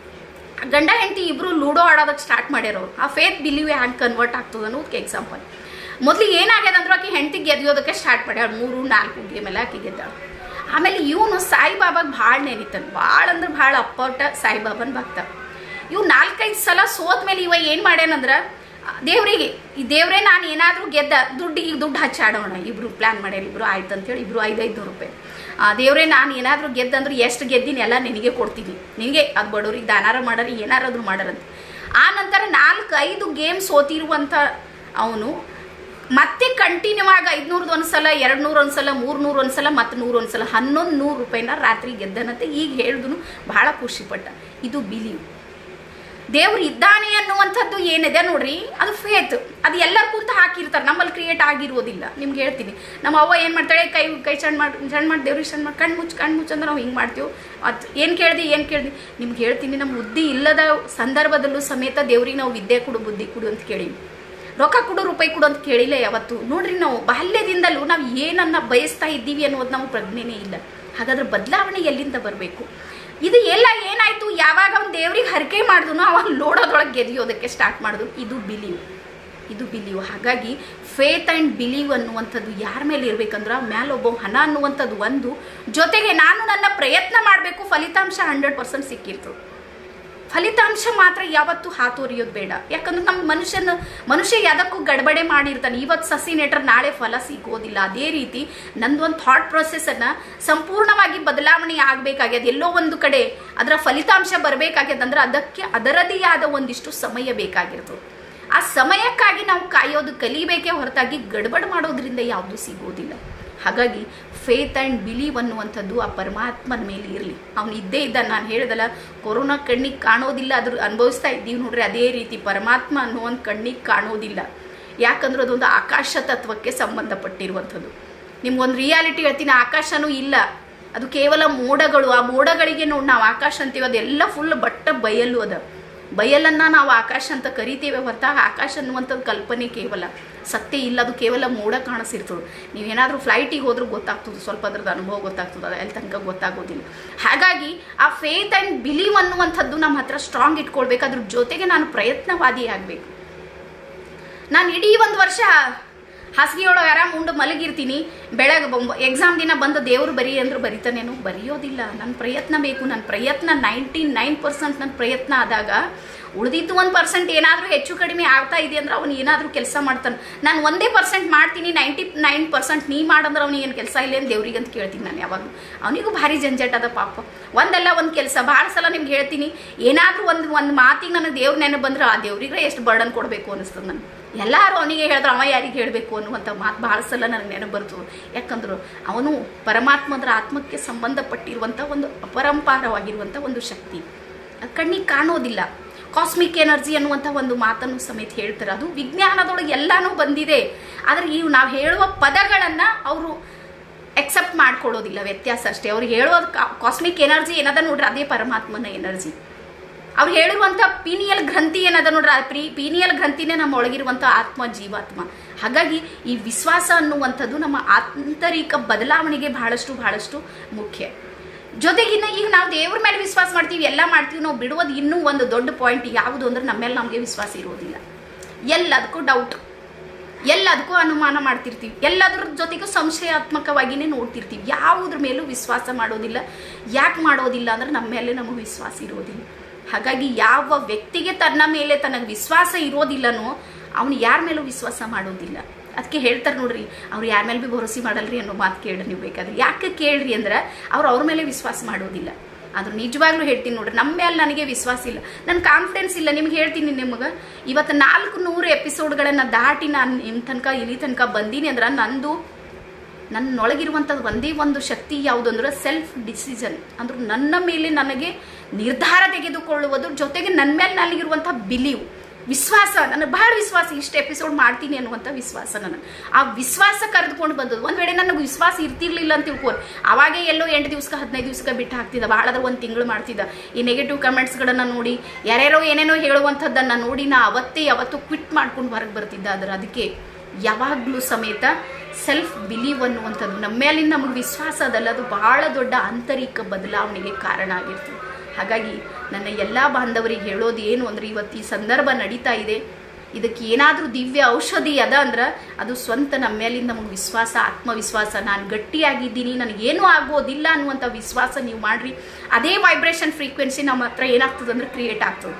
[SPEAKER 1] ಗಂಡ ಹೆಂಡತಿ ಇಬ್ರು ಲೂಡೋ ಆಡೋದಕ್ಕೆ ಸ್ಟಾರ್ಟ್ ಮಾಡ್ಯಾರ ಅವ್ರು ಆ ಫೇತ್ ಬಿಲೀವ್ ಹ್ಯಾಂಗೆ ಕನ್ವರ್ಟ್ ಆಗ್ತದೆ ಅನ್ನೋದಕ್ಕೆ ಎಕ್ಸಾಂಪಲ್ ಮೊದಲಿಗೆ ಏನಾಗ್ಯದ ಅಂದ್ರೆ ಆಕೆ ಹೆಂಡತಿ ಗೆದಿಯೋದಕ್ಕೆ ಸ್ಟಾರ್ಟ್ ಮಾಡ್ಯಾಳ ಮೂರು ನಾಲ್ಕು ಗೇಮ್ ಎಲ್ಲ ಆಕೆ ಗೆದ್ದಾಳ ಆಮೇಲೆ ಇವನು ಸಾಯಿಬಾಬಾಗ ಭಾಳ ನೆನಿತಾನೆ ಭಾಳ ಅಂದ್ರೆ ಭಾಳ ಅಪ್ಪಟ ಸಾಯಿಬಾಬನ್ ಭಕ್ತ ಇವ್ ನಾಲ್ಕೈದು ಸಲ ಸೋತ್ ಮೇಲೆ ಇವ ಏನು ಮಾಡ್ಯಾನಂದ್ರ ದೇವರಿಗೆ ಈ ದೇವರೇ ನಾನು ಏನಾದರೂ ಗೆದ್ದ ದುಡ್ಡು ಈಗ ದುಡ್ಡು ಹಚ್ಚಾಡೋಣ ಇಬ್ರು ಪ್ಲಾನ್ ಮಾಡ್ಯಾರ ಇಬ್ರು ಆಯ್ತು ಅಂತೇಳಿ ಇಬ್ರು ಐದೈದು ರೂಪಾಯಿ ಆ, ದೇವರೇ ನಾನು ಏನಾದರೂ ಗೆದ್ದಂದ್ರೆ ಎಷ್ಟು ಗೆದ್ದೀನಿ ಎಲ್ಲ ನಿನಗೆ ಕೊಡ್ತೀನಿ ನಿನಗೆ ಅದು ಬಡವ್ರಿಗೆ ದಾನಾರ ಮಾಡರಿ ಏನಾರಾದ್ರೂ ಮಾಡರಂತ ಆ ನಂತರ ನಾಲ್ಕು ಐದು ಗೇಮ್ ಸೋತಿರುವಂಥ ಅವನು ಮತ್ತೆ ಕಂಟಿನ್ಯೂ ಆಗಿ ಐದ್ನೂರದ್ದು ಒಂದ್ಸಲ ಎರಡು ನೂರು ಒಂದ್ಸಲ ಮೂರು ನೂರು ಒಂದ್ಸಲ ಮತ್ತೆ ನೂರು ಒಂದ್ಸಲ ಹನ್ನೊಂದು ನೂರು ರೂಪಾಯಿನ ರಾತ್ರಿ ಗೆದ್ದನಂತೆ ಈಗ ಹೇಳಿದ್ರು ಬಹಳ ಖುಷಿಪಟ್ಟ ಇದು ಬಿಲೀವ್ ದೇವ್ರು ಇದ್ದಾನೆ ಅನ್ನುವಂಥದ್ದು ಏನಿದೆ ನೋಡ್ರಿ ಅದು ಫೇತ್ ಅದು ಎಲ್ಲರ ಕುಂತ ಹಾಕಿರ್ತಾರೆ ನಮ್ಮಲ್ಲಿ ಕ್ರಿಯೇಟ್ ಆಗಿರೋದಿಲ್ಲ ನಿಮ್ಗೆ ಹೇಳ್ತೀನಿ ನಮ್ಮ ಅವ್ವ ಏನು ಮಾಡ್ತಾಳೆ ಕೈ ಕೈ ಸಣ್ಣ ಮಾಡಿ ಸಣ್ಣ ಮಾಡಿ ದೇವ್ರಿಗೆ ಸಣ್ಣ ಮಾಡಿ ಕಣ್ಣು ಮುಚ್ಚು ಕಣ್ಣು ಮುಚ್ಚು ಅಂದ್ರೆ ನಾವು ಹಿಂಗೆ ಮಾಡ್ತೀವಿ ಅದು ಏನು ಕೇಳ್ದಿ ಏನು ಕೇಳ್ದಿ ನಿಮ್ಗೆ ಹೇಳ್ತೀನಿ ನಮ್ಮ ಬುದ್ಧಿ ಇಲ್ಲದ ಸಂದರ್ಭದಲ್ಲೂ ಸಮೇತ ದೇವ್ರಿಗೆ ನಾವು ವಿದ್ಯೆ ಕೊಡು ಬುದ್ಧಿ ಕೊಡು ಅಂತ ಕೇಳೀವಿ ರೊಕ್ಕ ಕೊಡು ರೂಪಾಯಿ ಕೊಡು ಅಂತ ಕೇಳಿಲ್ಲ ಯಾವತ್ತು ನೋಡ್ರಿ ನಾವು ಬಾಲ್ಯದಿಂದಲೂ ನಾವು ಏನನ್ನ ಬಯಸ್ತಾ ಇದ್ದೀವಿ ಅನ್ನೋದು ನಾವು ಪ್ರಜ್ಞೆನೇ ಇಲ್ಲ ಹಾಗಾದ್ರೆ ಬದಲಾವಣೆ ಎಲ್ಲಿಂದ ಬರಬೇಕು ಇದು ಎಲ್ಲ ಏನಾಯ್ತು ಯಾವಾಗ ಅವ್ನು ದೇವ್ರಿಗೆ ಹರಕೆ ಮಾಡಿದ್ನು ಅವಾಗ ಲೋಡೋದೊಳಗೆ ಗೆದಿಯೋದಕ್ಕೆ ಸ್ಟಾರ್ಟ್ ಮಾಡಿದ್ರು ಇದು ಬಿಲೀವ್ ಇದು ಬಿಲೀವ್ ಹಾಗಾಗಿ ಫೇತ್ ಆ್ಯಂಡ್ ಬಿಲೀವ್ ಅನ್ನುವಂಥದ್ದು ಯಾರ ಮೇಲೆ ಇರಬೇಕಂದ್ರೆ ಮ್ಯಾಲೊಬ್ಬ ಹಣ ಅನ್ನುವಂಥದ್ದು ಒಂದು ಜೊತೆಗೆ ನಾನು ನನ್ನ ಪ್ರಯತ್ನ ಮಾಡಬೇಕು ಫಲಿತಾಂಶ ಹಂಡ್ರೆಡ್ ಪರ್ಸೆಂಟ್ ಸಿಕ್ಕಿರ್ತದೆ ಫಲಿತಾಂಶ ಮಾತ್ರ ಯಾವತ್ತೂ ಹಾತೊರಿಯೋದು ಬೇಡ ಯಾಕಂದ್ರೆ ನಮ್ಮ ಮನುಷ್ಯನ ಮನುಷ್ಯ ಯಾವುದಕ್ಕೂ ಗಡಬಡೆ ಮಾಡಿರ್ತಾನೆ ಇವತ್ತು ಸಸಿ ನೆಟ್ರೆ ನಾಳೆ ಫಲ ಸಿಗೋದಿಲ್ಲ ಅದೇ ರೀತಿ ನಂದೊಂದು ಥಾಟ್ ಪ್ರೊಸೆಸನ್ನು ಸಂಪೂರ್ಣವಾಗಿ ಬದಲಾವಣೆ ಆಗಬೇಕಾಗ್ಯದ ಎಲ್ಲೋ ಒಂದು ಕಡೆ ಅದರ ಫಲಿತಾಂಶ ಬರಬೇಕಾಗ್ಯದಂದ್ರೆ ಅದಕ್ಕೆ ಅದರದೇ ಆದ ಒಂದಿಷ್ಟು ಸಮಯ ಬೇಕಾಗಿರ್ತದೆ ಆ ಸಮಯಕ್ಕಾಗಿ ನಾವು ಕಾಯೋದು ಕಲಿಬೇಕೇ ಹೊರತಾಗಿ ಗಡ್ಬಡ್ ಮಾಡೋದ್ರಿಂದ ಯಾವುದು ಸಿಗೋದಿಲ್ಲ ಹಾಗಾಗಿ ಫೇತ್ ಆ್ಯಂಡ್ ಬಿಲೀವ್ ಅನ್ನುವಂಥದ್ದು ಆ ಪರಮಾತ್ಮನ ಮೇಲೆ ಇರಲಿ ಅವನು ಇದ್ದೇ ಇದ್ದ ನಾನು ಹೇಳಿದಲ್ಲ ಕೊರೋನಾ ಕಣ್ಣಿಗೆ ಕಾಣೋದಿಲ್ಲ ಅದ್ರ ಅನುಭವಿಸ್ತಾ ಇದ್ದೀವಿ ನೋಡ್ರಿ ಅದೇ ರೀತಿ ಪರಮಾತ್ಮ ಅನ್ನುವಂಥ ಕಣ್ಣಿಗೆ ಕಾಣೋದಿಲ್ಲ ಯಾಕಂದ್ರೆ ಅದೊಂದು ಆಕಾಶ ತತ್ವಕ್ಕೆ ಸಂಬಂಧಪಟ್ಟಿರುವಂಥದ್ದು ನಿಮ್ಗೊಂದು ರಿಯಾಲಿಟಿ ಹೇಳ್ತೀನಿ ಆಕಾಶನೂ ಇಲ್ಲ ಅದು ಕೇವಲ ಮೋಡಗಳು ಆ ಮೋಡಗಳಿಗೆ ನೋಡಿ ನಾವು ಆಕಾಶ ಅಂತೀವಿ ಅದೆಲ್ಲ ಫುಲ್ ಬಟ್ಟ ಬಯಲು ಅದ ಬಯಲನ್ನ ನಾವು ಆಕಾಶ ಅಂತ ಕರಿತೇವೆ ಹೊರತಾಗ ಆಕಾಶ ಅನ್ನುವಂಥದ್ದು ಕಲ್ಪನೆ ಕೇವಲ ಸತ್ಯ ಇಲ್ಲ ಅದು ಕೇವಲ ಮೋಡ ಕಾಣಿಸಿರ್ತದೆ ನೀವೇನಾದರೂ ಫ್ಲೈಟಿಗೆ ಹೋದ್ರೂ ಗೊತ್ತಾಗ್ತದೆ ಸ್ವಲ್ಪ ಅದ್ರದ್ದು ಅನುಭವ ಗೊತ್ತಾಗ್ತದೆ ಅದು ಅಲ್ಲಿ ತನಕ ಗೊತ್ತಾಗೋದಿಲ್ಲ ಹಾಗಾಗಿ ಆ ಫೇತ್ ಆ್ಯಂಡ್ ಬಿಲೀವ್ ಅನ್ನುವಂಥದ್ದು ನಮ್ಮ ಹತ್ರ ಸ್ಟ್ರಾಂಗ್ ಇಟ್ಕೊಳ್ಬೇಕು ಅದ್ರ ಜೊತೆಗೆ ನಾನು ಪ್ರಯತ್ನವಾದಿ ಆಗಬೇಕು ನಾನು ಇಡೀ ಒಂದು ವರ್ಷ ಹಾಸಿಗೆಯೊಳಗೆ ಆರಾಮ್ ಉಂಡು ಮಲಗಿರ್ತೀನಿ ಬೆಳಗ್ಗೆ ಎಕ್ಸಾಮ್ ದಿನ ಬಂದು ದೇವರು ಬರೀ ಅಂದ್ರೆ ಬರಿತಾನೇನು ಬರೆಯೋದಿಲ್ಲ ನನ್ನ ಪ್ರಯತ್ನ ಬೇಕು ನನ್ನ ಪ್ರಯತ್ನ ನೈಂಟಿ ನೈನ್ ಪರ್ಸೆಂಟ್ ನನ್ನ ಪ್ರಯತ್ನ ಆದಾಗ ಉಳಿದಿದ್ದು ಒಂದು ಪರ್ಸೆಂಟ್ ಏನಾದರೂ ಹೆಚ್ಚು ಕಡಿಮೆ ಆಗ್ತಾ ಇದೆ ಅಂದ್ರೆ ಅವ್ನು ಏನಾದರೂ ಕೆಲಸ ಮಾಡ್ತಾನೆ ನಾನು ಒಂದೇ ಪರ್ಸೆಂಟ್ ಮಾಡ್ತೀನಿ ನೈಂಟಿ ನೈನ್ ಪರ್ಸೆಂಟ್ ನೀ ಮಾಡಂದ್ರೆ ಅವ್ನಿಗೆ ಏನು ಕೆಲಸ ಇಲ್ಲ ಏನು ದೇವ್ರಿಗೆ ಅಂತ ಕೇಳ್ತೀನಿ ನಾನು ಯಾವಾಗ ಅವನಿಗೂ ಭಾರಿ ಜಂಜಾಟ ಅದ ಪಾಪ ಒಂದಲ್ಲ ಒಂದು ಕೆಲಸ ಭಾಳ ಸಲ ನಿಮ್ಗೆ ಹೇಳ್ತೀನಿ ಏನಾದರೂ ಒಂದು ಒಂದು ಮಾತಿಗೆ ನನಗೆ ದೇವ್ರ ನೆನಪು ಬಂದ್ರೆ ಆ ದೇವ್ರಿಗೆ ಎಷ್ಟು ಬರ್ಡನ್ ಕೊಡಬೇಕು ಅನಿಸ್ತದೆ ನನಗೆ ಎಲ್ಲರೂ ಅವನಿಗೆ ಹೇಳಿದ್ರೆ ಅವ ಯಾರಿಗೆ ಹೇಳಬೇಕು ಅನ್ನುವಂಥ ಮಾತು ಭಾಳ ಸಲ ನನಗೆ ನೆನಪು ಬರ್ತದೆ ಯಾಕಂದ್ರೆ ಅವನು ಪರಮಾತ್ಮದ್ರ ಆತ್ಮಕ್ಕೆ ಸಂಬಂಧಪಟ್ಟಿರುವಂಥ ಒಂದು ಅಪರಂಪಾರವಾಗಿರುವಂಥ ಒಂದು ಶಕ್ತಿ ಅದು ಕಣ್ಣಿಗೆ ಕಾಣೋದಿಲ್ಲ ಕಾಸ್ಮಿಕ್ ಎನರ್ಜಿ ಅನ್ನುವಂಥ ಒಂದು ಮಾತನ್ನು ಸಮೇತ ಹೇಳ್ತಾರೆ ಅದು ವಿಜ್ಞಾನದೊಳಗೆ ಎಲ್ಲಾನು ಬಂದಿದೆ ಆದರೆ ಇವು ನಾವು ಹೇಳುವ ಪದಗಳನ್ನು ಅವರು ಎಕ್ಸೆಪ್ಟ್ ಮಾಡ್ಕೊಳ್ಳೋದಿಲ್ಲ ವ್ಯತ್ಯಾಸ ಅಷ್ಟೇ ಅವ್ರು ಹೇಳೋದು ಕಾಸ್ಮಿಕ್ ಎನರ್ಜಿ ಏನದ ನೋಡ್ರಿ ಅದೇ ಪರಮಾತ್ಮನ ಎನರ್ಜಿ ಅವ್ರು ಹೇಳಿರುವಂಥ ಪೀನಿಯಲ್ ಗ್ರಂಥಿ ಏನದ ನೋಡ್ರಿ ಆ ಪ್ರೀ ಪೀನಿಯಲ್ ಗ್ರಂಥಿನೇ ನಮ್ಮ ಒಳಗಿರುವಂಥ ಆತ್ಮ ಜೀವಾತ್ಮ ಹಾಗಾಗಿ ಈ ವಿಶ್ವಾಸ ಅನ್ನುವಂಥದ್ದು ನಮ್ಮ ಆಂತರಿಕ ಬದಲಾವಣೆಗೆ ಬಹಳಷ್ಟು ಬಹಳಷ್ಟು ಮುಖ್ಯ ಜೊತೆಗಿನ್ನ ಈಗ ನಾವು ದೇವ್ರ ಮೇಲೆ ವಿಶ್ವಾಸ ಮಾಡ್ತೀವಿ ಎಲ್ಲ ಮಾಡ್ತೀವಿ ನಾವು ಬಿಡುವುದು ಇನ್ನೂ ಒಂದು ದೊಡ್ಡ ಪಾಯಿಂಟ್ ಯಾವುದು ಅಂದ್ರೆ ನಮ್ಮ ಮೇಲೆ ನಮಗೆ ವಿಶ್ವಾಸ ಇರೋದಿಲ್ಲ ಎಲ್ಲದಕ್ಕೂ ಡೌಟ್ ಎಲ್ಲದಕ್ಕೂ ಅನುಮಾನ ಮಾಡ್ತಿರ್ತೀವಿ ಎಲ್ಲದ್ರ ಜೊತೆಗೂ ಸಂಶಯಾತ್ಮಕವಾಗಿಯೇ ನೋಡ್ತಿರ್ತೀವಿ ಯಾವುದ್ರ ಮೇಲೂ ವಿಶ್ವಾಸ ಮಾಡೋದಿಲ್ಲ ಯಾಕೆ ಮಾಡೋದಿಲ್ಲ ಅಂದ್ರೆ ನಮ್ಮ ಮೇಲೆ ನಮಗೆ ವಿಶ್ವಾಸ ಇರೋದಿಲ್ಲ ಹಾಗಾಗಿ ಯಾವ ವ್ಯಕ್ತಿಗೆ ತನ್ನ ಮೇಲೆ ತನಗೆ ವಿಶ್ವಾಸ ಇರೋದಿಲ್ಲನೋ ಅವನು ಯಾರ ಮೇಲೂ ವಿಶ್ವಾಸ ಮಾಡೋದಿಲ್ಲ ಅದಕ್ಕೆ ಹೇಳ್ತಾರೆ ನೋಡ್ರಿ ಅವ್ರು ಯಾರ ಮೇಲೆ ಭೀ ಭರೋಸೆ ಮಾಡಲ್ರಿ ಅನ್ನೋ ಮಾತು ಕೇಳ್ರಿ ನೀವು ಬೇಕಾದ್ರೆ ಯಾಕೆ ಕೇಳ್ರಿ ಅಂದ್ರೆ ಅವ್ರು ಅವ್ರ ಮೇಲೆ ವಿಶ್ವಾಸ ಮಾಡೋದಿಲ್ಲ ಆದ್ರೆ ನಿಜವಾಗ್ಲೂ ಹೇಳ್ತೀನಿ ನೋಡ್ರಿ ನಮ್ಮ ಮೇಲೆ ನನಗೆ ವಿಶ್ವಾಸ ಇಲ್ಲ ನನ್ನ ಕಾನ್ಫಿಡೆನ್ಸ್ ಇಲ್ಲ ನಿಮ್ಗೆ ಹೇಳ್ತೀನಿ ನಿಮಗೆ ಇವತ್ತು ನಾಲ್ಕು ನೂರು ಎಪಿಸೋಡ್ಗಳನ್ನು ದಾಟಿ ನಾನು ನಿಮ್ಮ ತನಕ ಇಲ್ಲಿ ತನಕ ಬಂದೀನಿ ಅಂದ್ರೆ ನಂದು ನನ್ನೊಳಗಿರುವಂಥದ್ದು ಒಂದೇ ಒಂದು ಶಕ್ತಿ ಯಾವುದು ಅಂದ್ರೆ ಸೆಲ್ಫ್ ಡಿಸಿಷನ್ ಅಂದ್ರೆ ನನ್ನ ಮೇಲೆ ನನಗೆ ನಿರ್ಧಾರ ತೆಗೆದುಕೊಳ್ಳುವುದು ಜೊತೆಗೆ ನನ್ನ ಮೇಲೆ ನನಗಿರುವಂಥ ಬಿಲೀವ್ ವಿಶ್ವಾಸ ನನಗೆ ಬಹಳ ವಿಶ್ವಾಸ ಇಷ್ಟು ಎಪಿಸೋಡ್ ಮಾಡ್ತೀನಿ ಅನ್ನುವಂಥ ವಿಶ್ವಾಸ ನನಗೆ ಆ ವಿಶ್ವಾಸ ಕರೆದುಕೊಂಡು ಬಂದದ್ದು ಒಂದು ವೇಳೆ ನನಗೆ ವಿಶ್ವಾಸ ಇರ್ತಿರ್ಲಿಲ್ಲ ಅಂತ ತಿಳ್ಕೊಂಡು ಅವಾಗೇ ಎಲ್ಲೋ ಎಂಟು ದಿವ್ಸಕ್ಕೆ ಹದಿನೈದು ದಿವ್ಸಕ್ಕೆ ಬಿಟ್ಟು ಹಾಕ್ತಿದ್ದ ಭಾಳಾದ್ರೆ ಒಂದು ತಿಂಗಳು ಮಾಡ್ತಿದ್ದ ಈ ನೆಗೆಟಿವ್ ಕಮೆಂಟ್ಸ್ಗಳನ್ನು ನೋಡಿ ಯಾರ್ಯಾರೋ ಏನೇನೋ ಹೇಳುವಂಥದ್ದನ್ನು ನೋಡಿ ನಾ ಅವತ್ತೇ ಯಾವತ್ತೂ ಕ್ವಿಟ್ ಮಾಡ್ಕೊಂಡು ಹೊರಗೆ ಬರ್ತಿದ್ದ ಆದ್ರೆ ಅದಕ್ಕೆ ಯಾವಾಗಲೂ ಸಮೇತ ಸೆಲ್ಫ್ ಬಿಲೀವ್ ಅನ್ನುವಂಥದ್ದು ನಮ್ಮ ಮೇಲಿನ ನಮಗೆ ವಿಶ್ವಾಸ ಅದಲ್ಲ ಅದು ಬಹಳ ದೊಡ್ಡ ಆಂತರಿಕ ಬದಲಾವಣೆಗೆ ಕಾರಣ ಆಗಿರ್ತದೆ ಹಾಗಾಗಿ ನನ್ನ ಎಲ್ಲ ಬಾಂಧವರಿಗೆ ಹೇಳೋದು ಏನು ಅಂದ್ರೆ ಇವತ್ತು ಈ ಸಂದರ್ಭ ನಡೀತಾ ಇದೆ ಇದಕ್ಕೆ ಏನಾದರೂ ದಿವ್ಯ ಔಷಧಿ ಅದ ಅಂದ್ರೆ ಅದು ಸ್ವಂತ ನಮ್ಮ ಮೇಲಿಂದ ನಮಗೆ ವಿಶ್ವಾಸ ಆತ್ಮವಿಶ್ವಾಸ ನಾನು ಗಟ್ಟಿಯಾಗಿದ್ದೀನಿ ನನಗೇನೂ ಆಗೋದಿಲ್ಲ ಅನ್ನುವಂಥ ವಿಶ್ವಾಸ ನೀವು ಮಾಡ್ರಿ ಅದೇ ವೈಬ್ರೇಷನ್ ಫ್ರೀಕ್ವೆನ್ಸಿ ನಮ್ಮ ಹತ್ರ ಏನಾಗ್ತದೆ ಅಂದ್ರೆ ಕ್ರಿಯೇಟ್ ಆಗ್ತದೆ